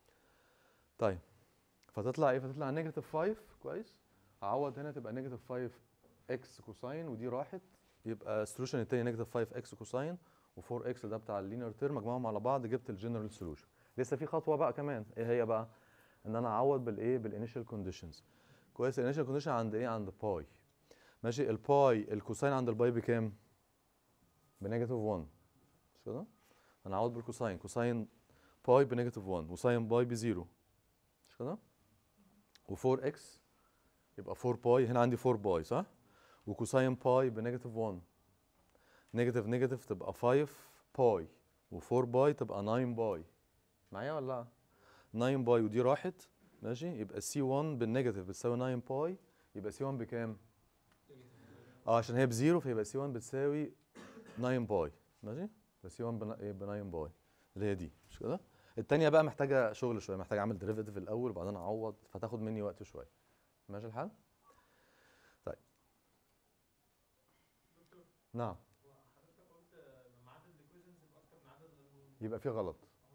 طيب فتطلع ايه فتطلع نيجاتيف 5 كويس اعوض هنا تبقى نيجاتيف 5 اكس كوساين ودي راحت يبقى السولوشن التاني نيجاتيف 5 اكس كوساين و4 اكس ده بتاع اللينير تيرم اجمعهم على بعض جبت الجنرال سولوشن لسه في خطوه بقى كمان ايه هي بقى ان انا اعوض بالايه بالانيشال كونديشنز كويس الانيشال كونديشن عند ايه عند باي ماشي الباي الكوساين عند الباي بكام بنيجاتيف 1 مش كده انا اعوض بالكوساين كوساين باي بنيجاتيف 1 وساين باي بزيرو مش كده و4 اكس يبقى 4 باي هنا عندي 4 باي صح وكوساين باي بنيجاتيف 1 نيجاتيف نيجاتيف تبقى 5 باي و4 باي تبقى 9 باي معايا ولا لا 9 باي ودي راحت ماشي يبقى سي 1 بالنيجاتيف بتساوي 9 باي يبقى سي 1 بكام اه عشان هي بزيرو فيبقى سي 1 بتساوي 9 باي ماشي يبقى سي 1 ب 9 باي اللي هي دي مش كده التانية بقى محتاجة شغل شوية محتاجة اعمل ديريفيتيف الأول وبعدين أعوض فتاخد مني وقت شوية ماشي الحال؟ طيب نعم حضرتك قلت لما عدد الايكويشنز يبقى اكتر من عدد يبقى في غلط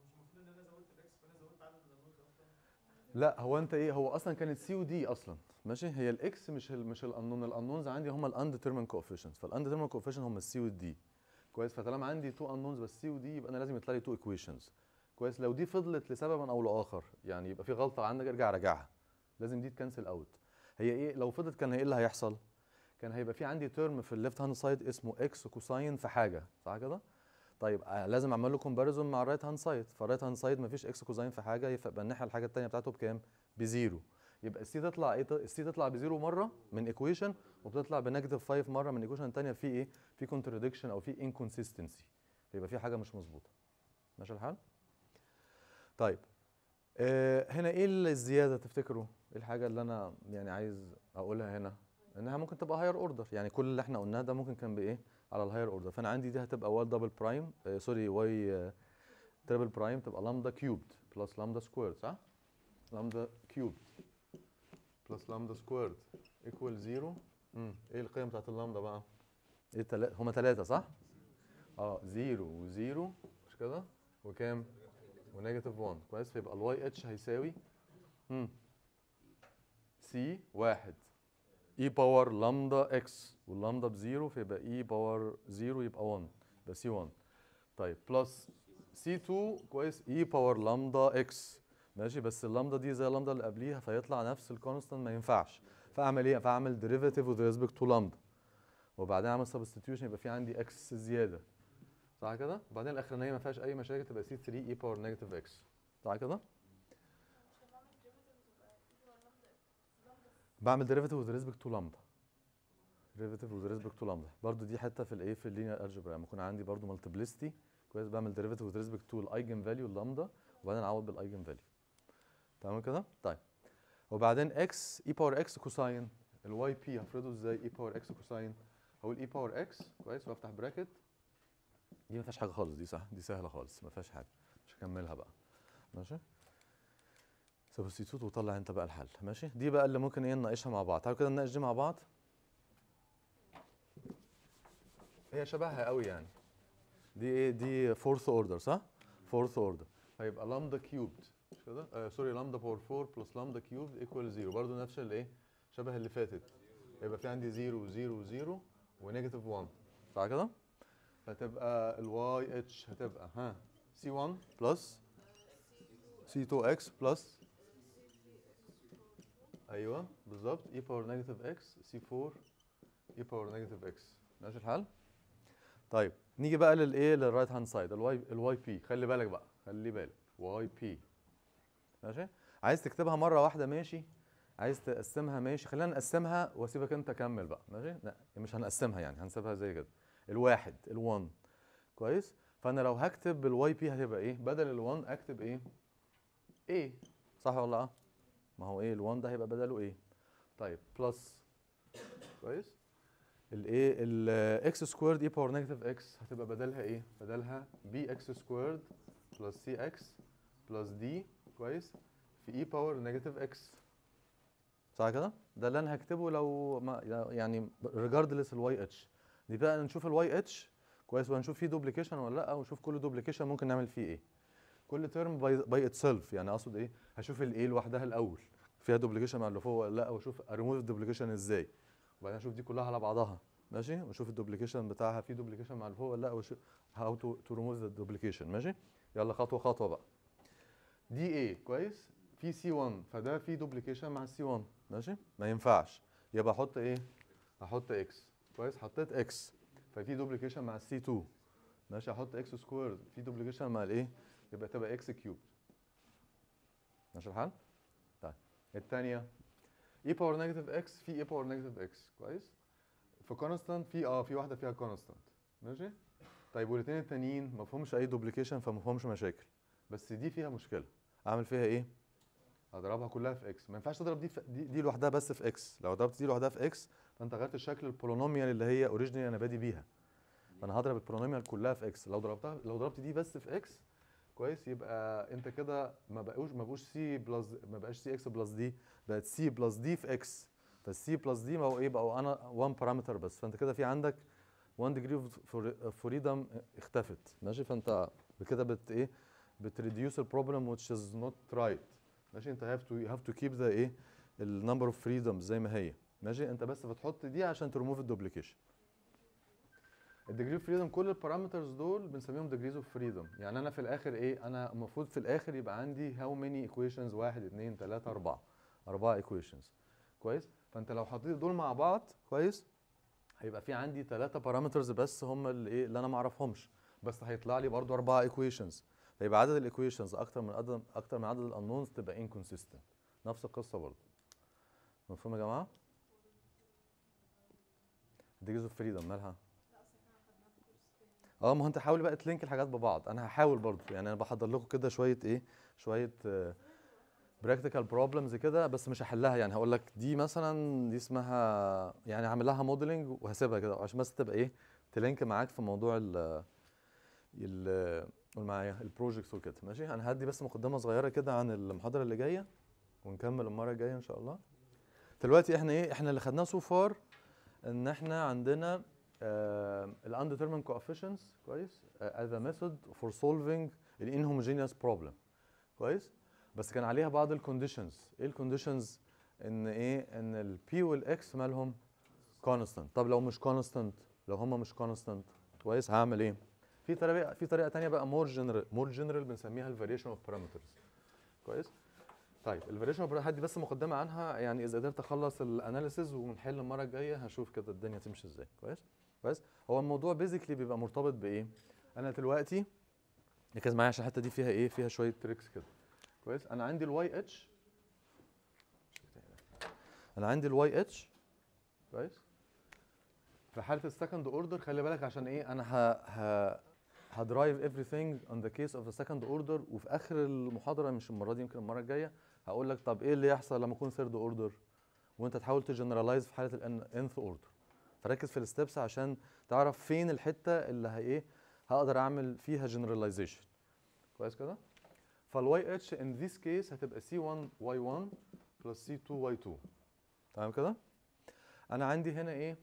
لا هو انت ايه هو اصلا كانت سي ودي اصلا ماشي هي الاكس مش ال مش الانون الانونز عندي هم الانديترمن كوفيشنتس فالانديترمن كوفيشنت هم السي والدي كويس فطالما عندي تو انونز بس سي ودي يبقى انا لازم يطلع لي تو ايكويشنز كويس لو دي فضلت لسبب او لاخر يعني يبقى في غلطه عندك ارجع راجعها لازم دي تكنسل اوت هي ايه لو فضلت كان ايه اللي هيحصل كان هيبقى في عندي ترم في الليفت هاند سايد اسمه اكس كوساين في حاجه صح كده طيب آه، لازم اعمل له كومباريزون مع الرايت هاند سايد فالرايت هاند سايد مفيش اكس كوساين في حاجه يبقى الناحيه الحاجه الثانيه بتاعته بكام بزيرو يبقى السي تطلع ايه السي تطلع بزيرو مره من ايكويشن وبتطلع بنيجاتيف 5 مره من ايكويشن ثانيه في ايه في كونتراديكشن او في انكونسيستنسي يبقى في حاجه مش مظبوطه ماشي الحال طيب آه هنا ايه الزياده تفتكروا ايه الحاجه اللي انا يعني عايز اقولها هنا انها ممكن تبقى هاير اوردر يعني كل اللي احنا قلناه ده ممكن كان بايه على الهاير اوردر فانا عندي دي هتبقى واي دبل برايم آه سوري واي تريبل برايم تبقى لامدا كيوبد بلس لامدا سكويرد صح لامدا كيوبد بلس لامدا سكويرد ايكوال زيرو امم ايه القيم بتاعت اللامدا بقى ايه تلا... هما ثلاثة صح اه زيرو وزيرو مش كده وكام ونيجاتيف 1 كويس فيبقى الواي اتش هيساوي امم سي واحد اي باور لامدا اكس واللامدا بزيرو فيبقى اي باور زيرو يبقى 1 يبقى سي 1 طيب بلس سي 2 كويس اي باور لامدا اكس ماشي بس اللامدا دي زي اللامدا اللي قبليها فيطلع نفس الكونستانت ما ينفعش فاعمل ايه فاعمل ديريفاتيف وذ ريسبكت تو لامدا وبعدين اعمل سبستيتيوشن يبقى في عندي اكس زياده صح كده وبعدين الاخرانيه ما فيهاش اي مشاكل تبقى سي 3 اي باور نيجاتيف اكس صح كده بعمل ديريفاتيف وذ ريسبكت تو لامدا ديريفاتيف وذ ريسبكت تو لامدا برضو دي حته في الايه في اللينير الجبرا لما يكون عندي برضو مالتيبليستي كويس بعمل ديريفاتيف وذ ريسبكت تو الايجن فاليو اللامدا وبعدين اعوض بالايجن فاليو تمام كده طيب وبعدين اكس اي باور اكس كوساين الواي بي هفرضه ازاي اي باور اكس كوساين هقول اي باور اكس كويس وافتح براكت دي ما فيهاش حاجه خالص دي صح دي سهله خالص ما فيهاش حاجه مش هكملها بقى ماشي سبستيتوت وطلع انت بقى الحل ماشي دي بقى اللي ممكن ايه نناقشها مع بعض تعالوا كده نناقش دي مع بعض هي شبهها قوي يعني دي ايه دي فورث اوردر صح فورث اوردر هيبقى لامدا كيوبد مش كده آه سوري لامدا باور 4 بلس لامدا كيوبد ايكوال 0 برضه نفس الايه شبه اللي فاتت يبقى في عندي 0 0 0 ونيجاتيف 1 صح كده فتبقى الواي اتش هتبقى ها سي 1 بلس سي 2 اكس بلس ايوه بالظبط اي باور نيجاتيف اكس سي 4 اي باور نيجاتيف اكس ماشي الحال طيب نيجي بقى للايه للرايت هاند سايد الواي الواي بي خلي بالك بقى خلي بالك واي بي ماشي عايز تكتبها مره واحده ماشي عايز تقسمها ماشي خلينا نقسمها واسيبك انت كمل بقى ماشي لا مش هنقسمها يعني هنسيبها زي كده الواحد ال1 كويس فانا لو هكتب الواي بي هتبقى ايه بدل ال1 اكتب ايه ايه صح ولا لا ما هو ايه ال1 ده هيبقى بداله ايه طيب بلس كويس الايه الاكس سكويرد اي باور نيجاتيف اكس هتبقى بدلها ايه بدلها بي اكس سكويرد بلس سي اكس بلس دي كويس في اي باور نيجاتيف اكس صح كده ده اللي انا هكتبه لو ما يعني ريجاردلس الواي اتش دي بقى نشوف الواي اتش كويس وهنشوف فيه دوبليكيشن ولا لا ونشوف كل دوبليكيشن ممكن نعمل فيه ايه كل ترم باي اتسيلف يعني اقصد ايه هشوف الايه لوحدها الاول فيها دوبليكيشن مع اللي فوق ولا لا واشوف اريموف الدوبليكيشن ازاي وبعدين اشوف دي كلها على بعضها ماشي واشوف الدوبليكيشن بتاعها في دوبليكيشن مع اللي فوق ولا لا واشوف هاو تو تو ريموف ذا دوبليكيشن ماشي يلا خطوه خطوه بقى دي ايه كويس في سي 1 فده في دوبليكيشن مع السي 1 ماشي ما ينفعش يبقى احط ايه احط اكس كويس حطيت اكس ففي دوبليكيشن مع السي 2 ماشي احط اكس سكويرد في دوبليكيشن مع الايه يبقى تبقى اكس كيوب ماشي الحال طيب الثانيه اي باور نيجاتيف اكس في اي باور نيجاتيف اكس كويس في كونستانت في اه في واحده فيها كونستانت ماشي طيب والاثنين التانيين ما فيهمش اي دوبليكيشن فما فيهمش مشاكل بس دي فيها مشكله اعمل فيها ايه اضربها كلها في اكس ما ينفعش تضرب دي في دي, دي لوحدها بس في اكس لو ضربت دي لوحدها في اكس فانت غيرت الشكل البولينوميال اللي هي اوريجينالي انا بادي بيها فانا هضرب البولينوميال كلها في اكس لو ضربتها لو ضربت دي بس في اكس كويس يبقى انت كده ما بقوش ما بقوش سي بلس ما بقاش سي اكس بلس دي بقت سي بلس دي في اكس فالسي بلس دي ما هو ايه بقوا انا 1 بارامتر بس فانت كده في عندك 1 degree of freedom اختفت ماشي فانت بكده بت ايه بتريديوس البروبلم which is not right ماشي انت have to you have to keep the ايه النمبر اوف فريدمز زي ما هي ماشي انت بس بتحط دي عشان تريموف الدوبليكيشن الديجري اوف فريدم كل البارامترز دول بنسميهم ديجريز اوف فريدم يعني انا في الاخر ايه انا المفروض في الاخر يبقى عندي هاو ماني ايكويشنز 1 2 3 4 4 ايكويشنز كويس فانت لو حطيت دول مع بعض كويس هيبقى في عندي ثلاثة بارامترز بس هم اللي ايه اللي انا ما اعرفهمش بس هيطلع لي برضو اربعة ايكويشنز فيبقى عدد الايكويشنز اكتر من عدد اكتر من عدد الانونز تبقى انكونسيستنت نفس القصة برضو مفهوم يا جماعة؟ ديجريز اوف فريدم مالها؟ اه ما هو انت حاول بقى تلينك الحاجات ببعض انا هحاول برضو يعني انا بحضر لكم كده شويه ايه شويه براكتيكال بروبلمز كده بس مش هحلها يعني هقول لك دي مثلا دي اسمها يعني هعمل لها موديلنج وهسيبها كده عشان بس تبقى ايه تلينك معاك في موضوع ال ال قول معايا البروجكتس وكده ماشي انا هدي بس مقدمه صغيره كده عن المحاضره اللي جايه ونكمل المره الجايه ان شاء الله دلوقتي احنا ايه احنا اللي خدناه سو فار ان احنا عندنا ال undetermined coefficients كويس uh, as a method for solving an inhomogeneous problem كويس بس كان عليها بعض الكونديشنز ايه الكونديشنز ان ايه ان ال p وال x مالهم constant طب لو مش constant لو هما مش constant كويس هعمل ايه في طريقه في طريقه ثانيه بقى more general more general بنسميها ال variation of parameters كويس طيب الفاريشن اوف هدي بس مقدمه عنها يعني اذا قدرت اخلص الاناليسيز ونحل المره الجايه هشوف كده الدنيا تمشي ازاي كويس كويس هو الموضوع بيزيكلي بيبقى مرتبط بايه انا دلوقتي ركز معايا عشان الحته دي فيها ايه فيها شويه تريكس كده كويس انا عندي الواي اتش انا عندي الواي اتش كويس في حاله السكند اوردر خلي بالك عشان ايه انا ه ه هدرايف everything on the case of the second order وفي اخر المحاضره مش المره دي يمكن المره الجايه هقول لك طب ايه اللي يحصل لما اكون ثيرد اوردر وانت تحاول تجنرالايز في حاله الانث اوردر فركز في الستبس عشان تعرف فين الحته اللي هي ايه هقدر اعمل فيها جنراليزيشن كويس كده فالواي اتش ان ذيس كيس هتبقى سي 1 واي 1 بلس سي 2 واي 2 تمام كده انا عندي هنا ايه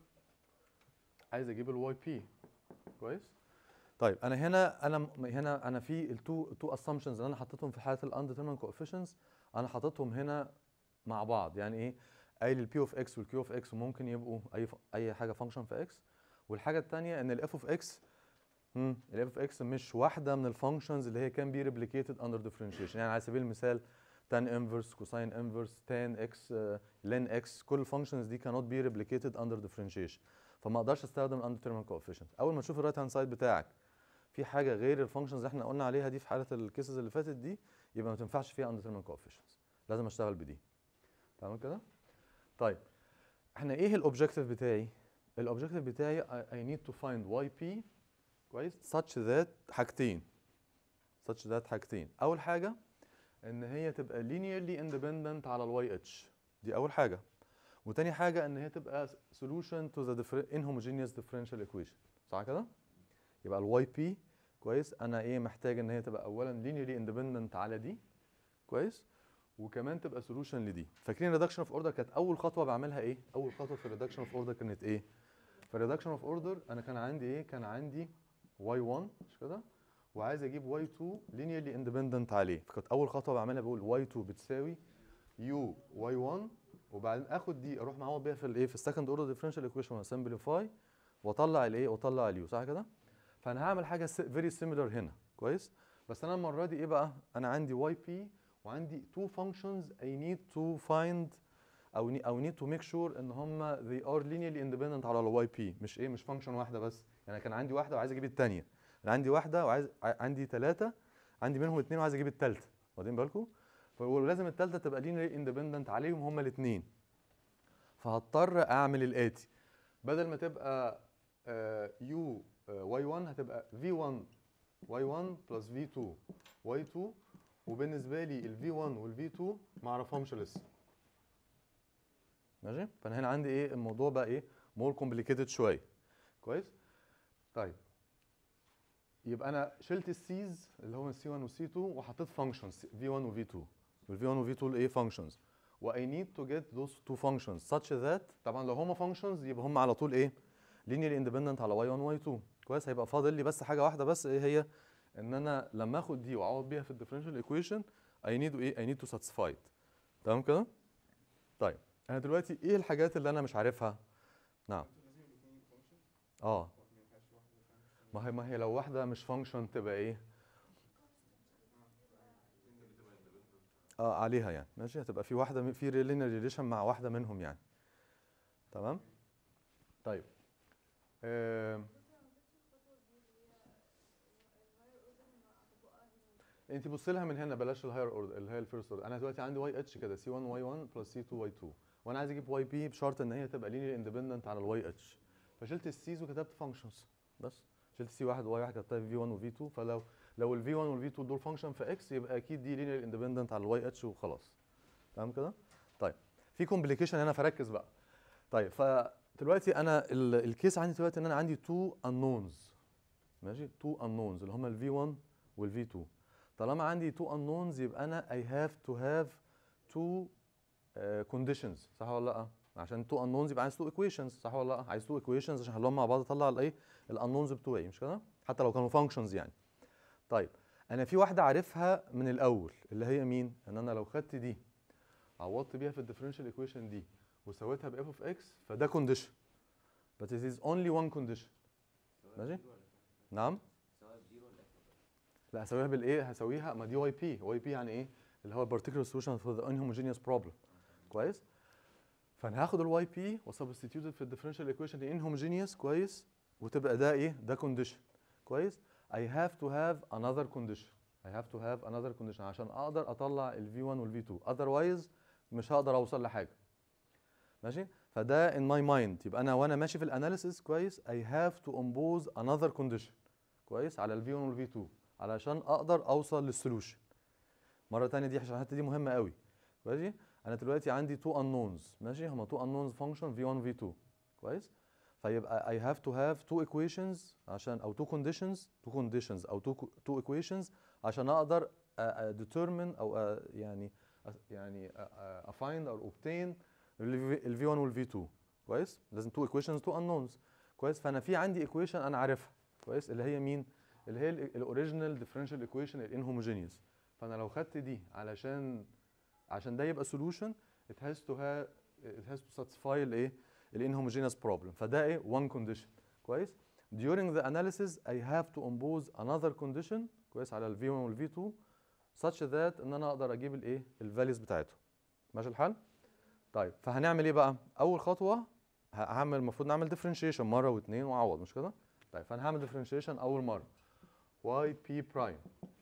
عايز اجيب الواي بي كويس طيب انا هنا انا هنا انا في التو تو اسامبشنز اللي انا حطيتهم في حاله الانديترميند كوفيشنز انا حاططهم هنا مع بعض يعني ايه قايل البي اوف اكس والكيو اوف اكس ممكن يبقوا اي ف... اي حاجه فانكشن في اكس والحاجه الثانيه ان الاف اوف اكس الاف اوف اكس مش واحده من الفانكشنز اللي هي كان بي ريبليكيتد اندر ديفرنشيشن يعني على سبيل المثال تان انفرس كوساين انفرس تان اكس لين اكس كل الفانكشنز دي كانوت بي ريبليكيتد اندر ديفرنشيشن فما اقدرش استخدم الانديترميند كوفيشنت اول ما تشوف الرايت هاند سايد بتاعك في حاجه غير الفانكشنز اللي احنا قلنا عليها دي في حاله الكيسز اللي فاتت دي يبقى ما تنفعش فيها undetermined coefficients لازم اشتغل بدي تمام كده طيب احنا ايه الاوبجيكتيف بتاعي الاوبجيكتيف بتاعي I need to find yp كويس such that حاجتين such that حاجتين اول حاجه ان هي تبقى linearly independent على الواي اتش دي اول حاجه وتاني حاجه ان هي تبقى solution to the differ- inhomogeneous differential equation صح كده يبقى الواي بي كويس انا ايه محتاج ان هي تبقى اولا linearly independent على دي كويس وكمان تبقى سولوشن لدي فاكرين ريدكشن اوف اوردر كانت اول خطوه بعملها ايه اول خطوه في الريدكشن اوف اوردر كانت ايه في الريدكشن اوف اوردر انا كان عندي ايه كان عندي y1 مش كده وعايز اجيب y2 linearly independent عليه فكانت اول خطوه بعملها بقول y2 بتساوي u y1 وبعدين اخد دي اروح معوض بيها في الايه في السكند اوردر ديفرنشال ايكويشن واسمبليفاي واطلع الايه واطلع اليو صح كده فانا هعمل حاجه فيري سيميلر هنا كويس بس انا المره دي ايه بقى انا عندي واي بي وعندي two functions I need to find او ني او need to make sure ان هم they are linearly independent على الواي بي مش ايه مش function واحده بس يعني كان عندي واحده وعايز اجيب الثانيه انا عندي واحده وعايز ع- عندي ثلاثه عندي منهم اثنين وعايز اجيب الثالثه واخدين بالكم ولازم الثالثه تبقى linearly independent عليهم هم الاثنين فهضطر اعمل الاتي بدل ما تبقى يو واي 1 هتبقى في 1 واي 1 بلس في 2 واي 2 وبالنسبه لي الفي 1 والفي 2 ما اعرفهمش لسه ماشي فانا هنا عندي ايه الموضوع بقى ايه مور كومبليكيتد شويه كويس طيب يبقى انا شلت السيز اللي هو السي 1 والسي 2 وحطيت فانكشنز في 1 وفي 2 والفي 1 وفي 2 ايه فانكشنز و I need to get those two functions such that طبعا لو هما functions يبقى هما على طول ايه لينير اندبندنت على واي 1 واي 2 كويس هيبقى فاضل لي بس حاجه واحده بس ايه هي ان انا لما اخد دي واعوض بيها في الديفرنشال ايكويشن اي نيد ايه اي نيد تو ساتسفايد تمام كده طيب انا دلوقتي ايه الحاجات اللي انا مش عارفها نعم اه ما هي ما هي لو واحده مش فانكشن تبقى ايه اه عليها يعني ماشي هتبقى في واحده من- في لينير ريليشن مع واحده منهم يعني تمام طيب آم. انت بص لها من هنا بلاش الهاير اوردر اللي هي الفيرست اوردر انا دلوقتي عندي واي اتش كده سي 1 واي 1 بلس سي 2 واي 2 وانا عايز اجيب واي بي بشرط ان هي تبقى لينير اندبندنت على الواي اتش فشلت السيز وكتبت فانكشنز بس شلت سي 1 واي 1 كتبتها في 1 وفي 2 فلو لو الفي 1 والفي 2 دول فانكشن في اكس يبقى اكيد دي لينير اندبندنت على الواي اتش وخلاص تمام كده طيب في كومبليكيشن هنا فركز بقى طيب فدلوقتي انا ال- الكيس عندي دلوقتي ان انا عندي تو انونز ماشي تو انونز اللي هم الفي 1 والفي 2 طالما عندي تو انونز يبقى انا اي هاف تو هاف تو كونديشنز صح ولا لا عشان تو انونز يبقى عايز تو ايكويشنز صح ولا لا عايز تو ايكويشنز عشان احلهم مع بعض اطلع الايه الانونز بتوعي مش كده حتى لو كانوا فانكشنز يعني طيب انا في واحده عارفها من الاول اللي هي مين ان انا لو خدت دي عوضت بيها في الديفرنشال ايكويشن دي وسويتها باف اوف اكس فده كونديشن but it is only one condition ماشي نعم سواء بزيرو ولا اكس لا هسويها بالايه هسويها ما دي واي بي واي بي يعني ايه اللي هو particular solution for the inhomogeneous problem كويس فانا هاخد الواي بي وسبستيتيوت في الديفرنشال ايكويشن دي inhomogeneous كويس وتبقى ده ايه ده condition كويس I have to have another condition I have to have another condition عشان اقدر اطلع ال V1 وال V2 otherwise مش هقدر اوصل لحاجه ماشي فده in my mind يبقى انا وانا ماشي في الاناليسيس كويس I have to impose another condition كويس على ال V1 وال V2 علشان اقدر اوصل للسولوشن مره تانية دي عشان الحته دي مهمه قوي ماشي انا دلوقتي عندي تو unknowns ماشي هما تو unknowns function v1 v2 كويس فيبقى I have to have two equations عشان او two conditions two conditions او two two equations عشان اقدر أ- أ- determine او أ- يعني أ- يعني أ- أ- find or obtain ال v1 وال v2 كويس لازم two equations two unknowns كويس فانا في عندي equation انا عارفها كويس اللي هي مين اللي هي الاوريجينال ديفرنشال ايكويشن الانهوموجينيوس فانا لو خدت دي علشان عشان ده يبقى solution it has to have it has to satisfy الايه الانهوموجينيوس problem فده ايه one condition كويس during the analysis I have to impose another condition كويس على ال V1 وال V2 such that ان انا اقدر اجيب الايه الفاليوز بتاعتهم ماشي الحال طيب فهنعمل ايه بقى اول خطوه ه- هعمل المفروض نعمل differentiation مره واثنين واعوض مش كده طيب فانا هعمل differentiation اول مره y p prime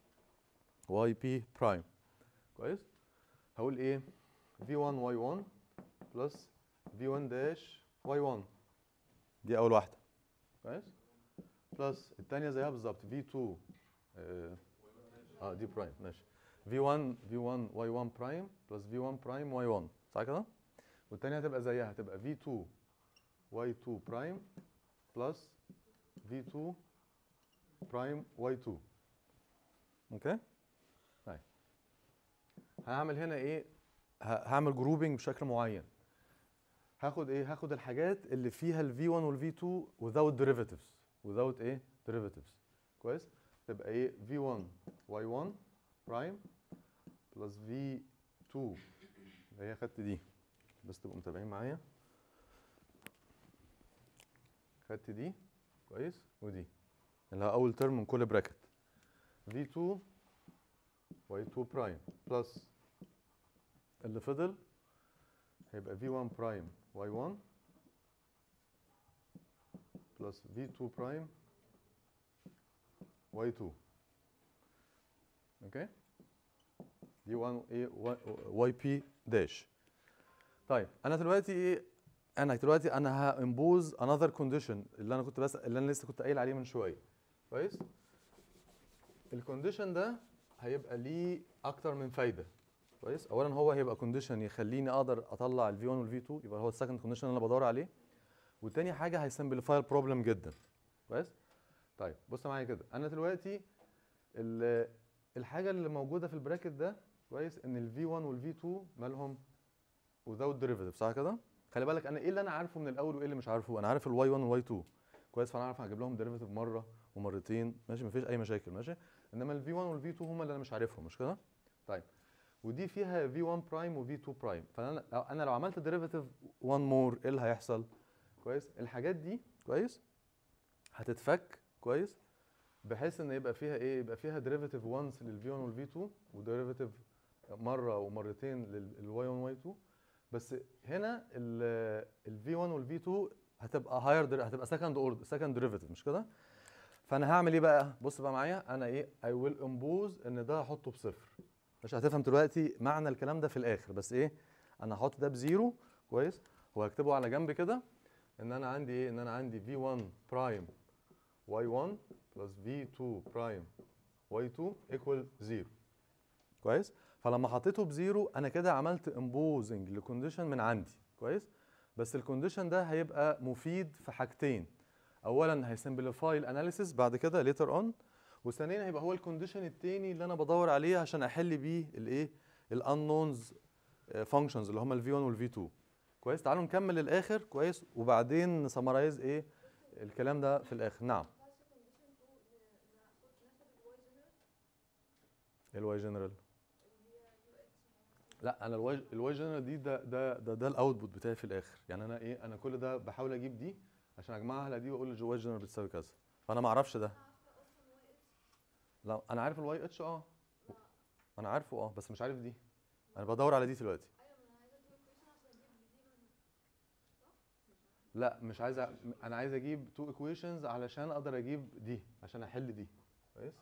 y p prime كويس هقول ايه v1 y1 plus v1 dash y1 دي اول واحده كويس بلس الثانيه زيها بالظبط v2 اه آه، دي برايم ماشي v1 v1 y1 برايم بلس v1 برايم y1 صح كده والثانيه هتبقى زيها هتبقى v2 y2 برايم بلس v2 برايم y2 اوكي طيب هعمل هنا ايه ه- هعمل جروبنج بشكل معين هاخد ايه هاخد الحاجات اللي فيها ال V1 وال V2 without derivatives without ايه derivatives كويس تبقى ايه V1 Y1 prime plus V2 اللي هي خدت دي بس تبقوا متابعين معايا خدت دي كويس ودي اللي هو اول ترم من كل براكت V2 Y2 prime plus اللي فضل هيبقى V1 prime Y1 plus V2 prime Y2 اوكي دي 1 ايه واي بي داش طيب انا دلوقتي ايه انا دلوقتي انا هامبوز انذر كونديشن اللي انا كنت بس اللي انا لسه كنت قايل عليه من شويه كويس الكونديشن ده هيبقى ليه اكتر من فايده كويس اولا هو هيبقى كونديشن يخليني اقدر اطلع الفي 1 والفي 2 يبقى هو السكند كونديشن اللي انا بدور عليه والتاني حاجه هيسمبليفاي البروبلم جدا كويس طيب بص معايا كده انا دلوقتي ال- الحاجه اللي موجوده في البراكت ده كويس ان الفي 1 والفي 2 مالهم without derivative صح كده خلي بالك انا ايه اللي انا عارفه من الاول وايه اللي مش عارفه انا عارف الواي 1 والواي 2 كويس فانا عارف هجيب لهم ديريفيتيف مره ومرتين ماشي مفيش اي مشاكل ماشي انما الفي 1 والفي 2 هم اللي انا مش عارفهم مش كده طيب ودي فيها في 1 برايم وفي 2 برايم فانا انا لو عملت ديريفيتيف 1 مور ايه اللي هيحصل كويس الحاجات دي كويس هتتفك كويس بحيث ان يبقى فيها ايه يبقى فيها ديريفيتيف وانس للفي 1 والفي 2 وديريفيتيف مره ومرتين للواي 1 واي 2 بس هنا الفي 1 والفي 2 هتبقى هاير هتبقى سكند اوردر سكند ديريفيتيف مش كده فانا هعمل ايه بقى بص بقى معايا انا ايه اي ويل امبوز ان ده هحطه بصفر مش هتفهم دلوقتي معنى الكلام ده في الاخر بس ايه انا هحط ده بزيرو كويس وهكتبه على جنب كده ان انا عندي ايه ان انا عندي v1 برايم y1 بلس v2 برايم y2 ايكوال 0 كويس فلما حطيته بزيرو انا كده عملت امبوزنج لكونديشن من عندي كويس بس الكونديشن ده هيبقى مفيد في حاجتين اولا هيسمبليفاي الاناليسيس بعد كده ليتر اون وثانيا هيبقى هو الكونديشن التاني اللي انا بدور عليه عشان احل بيه الايه الانونز فانكشنز اللي هم الفي 1 والفي 2 كويس تعالوا نكمل الاخر كويس وبعدين نسمرايز ايه الكلام ده في الاخر نعم الواي جنرال لا انا الواي الواي جنرال دي ده ده ده, ده الاوتبوت بتاعي في الاخر يعني انا ايه انا كل ده بحاول اجيب دي عشان اجمعها على دي واقول الواي جنرال بتساوي كذا فانا ما اعرفش ده لا انا عارف الواي اتش اه انا عارفه اه بس مش عارف دي انا بدور على دي دلوقتي لا مش عايز أ... انا عايز اجيب تو ايكويشنز علشان اقدر اجيب دي عشان احل دي كويس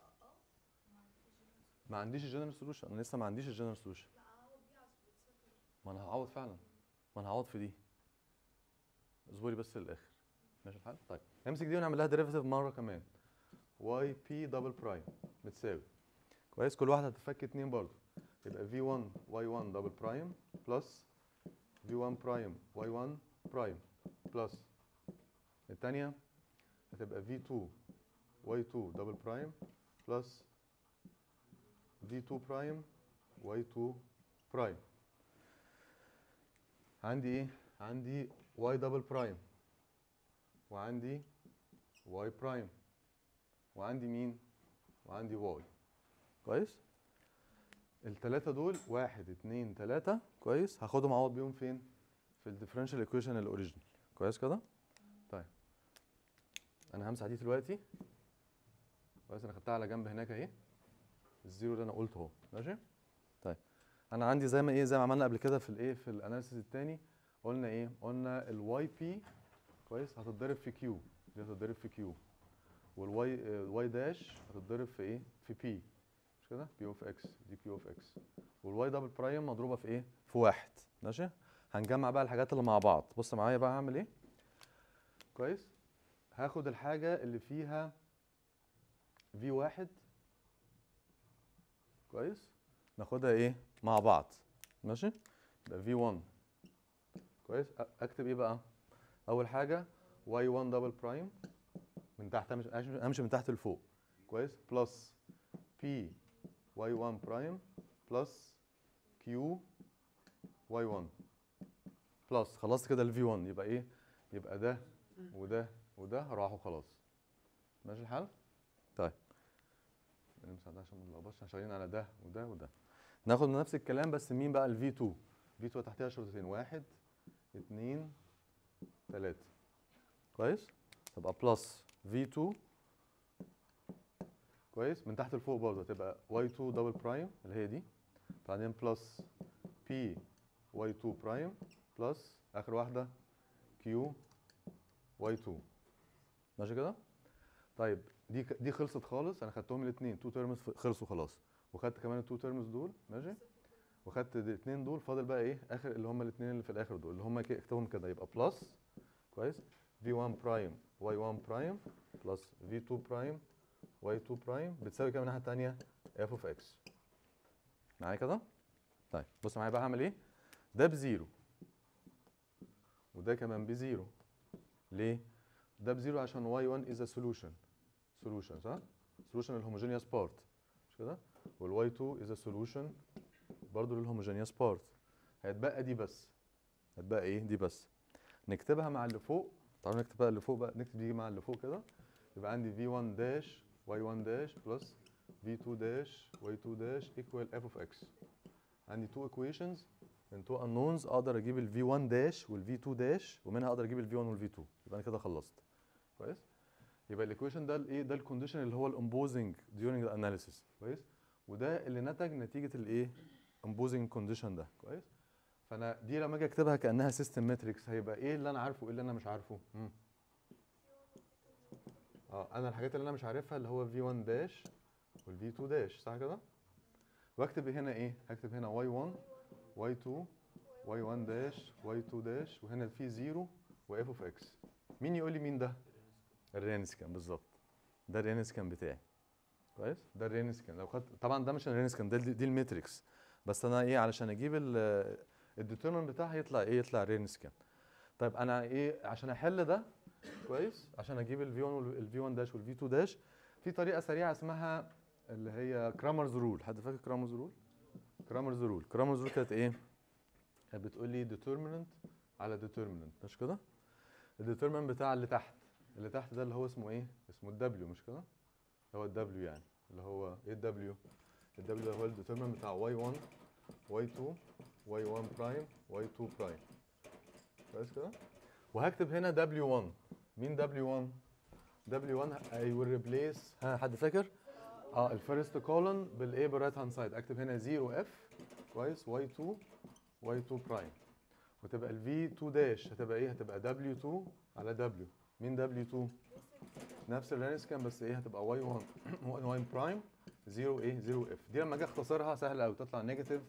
ما عنديش الجنرال سولوشن انا لسه ما عنديش الجنرال سولوشن ما انا هعوض فعلا ما انا هعوض في دي اصبري بس للاخر ماشي الحال طيب نمسك دي ونعمل لها ديريفيتيف مره كمان واي بي دبل برايم بتساوي كويس كل واحده هتتفك اتنين برضه يبقى في 1 واي 1 دبل برايم بلس في 1 برايم واي 1 برايم بلس الثانيه هتبقى في 2 واي 2 دبل برايم بلس في 2 برايم واي 2 برايم عندي ايه عندي واي دبل برايم وعندي واي برايم وعندي مين وعندي واي كويس التلاتة دول واحد اتنين تلاتة كويس هاخدهم اعوض بيهم فين في الديفرنشال ايكويشن الاوريجينال كويس كده طيب انا همسح دي دلوقتي كويس انا خدتها على جنب هناك اهي الزيرو اللي انا قلته اهو ماشي طيب انا عندي زي ما ايه زي ما عملنا قبل كده في الايه في الاناليسيس الثاني قلنا ايه قلنا الواي بي كويس هتتضرب في كيو دي هتتضرب في كيو والواي الواي داش هتتضرب في ايه في بي مش كده بي اوف اكس دي كيو اوف اكس والواي دبل برايم مضروبه في ايه في واحد ماشي هنجمع بقى الحاجات اللي مع بعض بص معايا بقى هعمل ايه كويس هاخد الحاجه اللي فيها في واحد كويس ناخدها ايه مع بعض ماشي يبقى في 1 كويس أ- اكتب ايه بقى اول حاجه واي 1 دبل برايم من تحت امشي امشي أمشي من تحت لفوق كويس بلس بي واي 1 برايم بلس كيو واي 1 بلس خلصت كده الفي 1 يبقى ايه يبقى ده وده وده راحوا خلاص ماشي الحال طيب نمسح ده عشان ما نلخبطش احنا شغالين على ده وده وده ناخد نفس الكلام بس مين بقى الفي 2 في 2 تحتها شرطتين واحد اتنين تلاتة كويس تبقى بلس في 2 كويس من تحت لفوق برضه هتبقى واي 2 دبل برايم اللي هي دي بعدين بلس بي واي 2 برايم بلس اخر واحده كيو واي 2 ماشي كده طيب دي ك- دي خلصت خالص انا خدتهم الاثنين تو تيرمز خلصوا خلاص وخدت كمان التو تيرمز دول ماشي وخدت الاثنين دول فاضل بقى ايه اخر اللي هم الاثنين اللي في الاخر دول اللي هم كده اكتبهم كده يبقى بلس كويس في 1 برايم واي 1 برايم بلس في 2 برايم واي 2 برايم بتساوي كام الناحيه الثانيه اف اوف اكس معايا كده طيب بص معايا بقى هعمل ايه ده بزيرو وده كمان بزيرو ليه ده بزيرو عشان واي 1 از ا سولوشن سولوشن صح سولوشن الهوموجينيوس بارت مش كده والواي 2 از ا سولوشن برضه للهوموجينيوس بارت هيتبقى دي بس هتبقى ايه دي بس نكتبها مع اللي فوق تعالوا نكتب بقى اللي فوق بقى نكتب دي مع اللي فوق كده يبقى عندي v1 داش y1 داش بلس v2 داش y2 داش equal f of x عندي two equations من two unknowns اقدر اجيب ال v1 داش وال v2 داش ومنها اقدر اجيب ال v1 وال v2 يبقى انا كده خلصت كويس يبقى الايكويشن ده الايه ده الكونديشن اللي هو الامبوزنج during the analysis كويس وده اللي نتج نتيجه الايه امبوزنج كونديشن ده كويس فانا دي لما اجي اكتبها كانها سيستم ماتريكس هيبقى ايه اللي انا عارفه وايه اللي انا مش عارفه مم. اه انا الحاجات اللي انا مش عارفها اللي هو v1 داش وال v2 داش صح كده واكتب هنا ايه هكتب هنا y1 y2 y1 داش y2 داش وهنا في 0 و f of x مين يقول لي مين ده الرينسكان بالظبط ده الرينسكان بتاعي كويس ده الرينسكان لو خدت طبعا ده مش الرينسكان ده دي الماتريكس بس انا ايه علشان اجيب الديترمن بتاعها يطلع ايه يطلع رينسكان طيب انا ايه عشان احل ده كويس عشان اجيب الفي 1 والفي 1 داش والفي 2 داش في طريقه سريعه اسمها اللي هي كرامرز رول حد فاكر كرامرز رول كرامرز رول كرامرز رول كانت ايه كانت بتقول لي ديترميننت على ديترميننت مش كده الديترميننت بتاع اللي تحت اللي تحت ده اللي هو اسمه ايه اسمه الدبليو مش كده هو الدبليو يعني اللي هو ايه الدبليو الدبليو ده هو الديترميننت بتاع y1 y2 y1 برايم y2 برايم كويس كده وهكتب هنا w1 مين w1 w1 I will replace ها حد فاكر اه الفيرست كولون بالايه بالرايت هاند سايد اكتب هنا 0 f كويس y2 y2 برايم وتبقى ال v2 داش هتبقى ايه هتبقى w2 على w مين w2 نفس الرينسكان بس ايه هتبقى y1 y1 برايم 0 ايه 0 اف دي لما اجي اختصرها سهله قوي تطلع نيجاتيف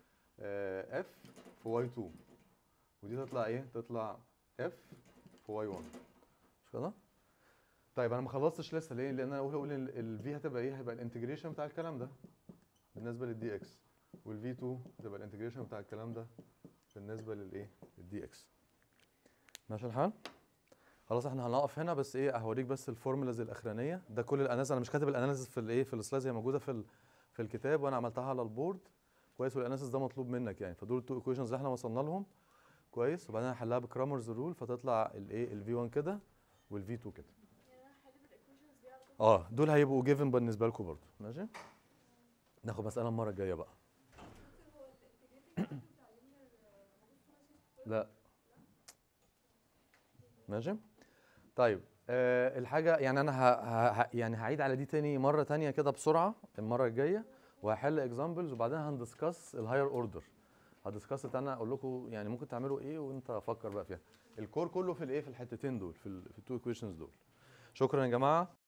اف في واي 2 ودي تطلع ايه تطلع اف في واي 1 مش كده طيب انا ما خلصتش لسه ليه لان انا اقول اقول الفي هتبقى ايه هيبقى الانتجريشن بتاع الكلام ده بالنسبه للدي اكس والفي 2 هتبقى الانتجريشن بتاع الكلام ده بالنسبه للايه للدي اكس ماشي الحال خلاص احنا هنقف هنا بس ايه هوريك بس الفورمولاز الاخرانيه ده كل الاناليز انا مش كاتب الاناليز في الايه في السلايدز هي موجوده في ال- في الكتاب وانا عملتها على البورد كويس والاناليسيس ده مطلوب منك يعني فدول التو ايكويشنز اللي احنا وصلنا لهم كويس وبعدين هحلها بكرامرز رول فتطلع الايه الفي 1 كده والفي 2 كده اه دول هيبقوا جيفن بالنسبه لكم برضه ماشي ناخد مساله المره الجايه بقى لا ماشي طيب آه الحاجه يعني انا ه... ه... ه- يعني هعيد على دي تاني مره تانية كده بسرعه المره الجايه وهحل اكزامبلز وبعدين هندسكاس الهاير اوردر هدسكاس انا اقول لكم يعني ممكن تعملوا ايه وانت فكر بقى فيها الكور كله في الايه في الحتتين دول في, ال... في التو ايكويشنز دول شكرا يا جماعه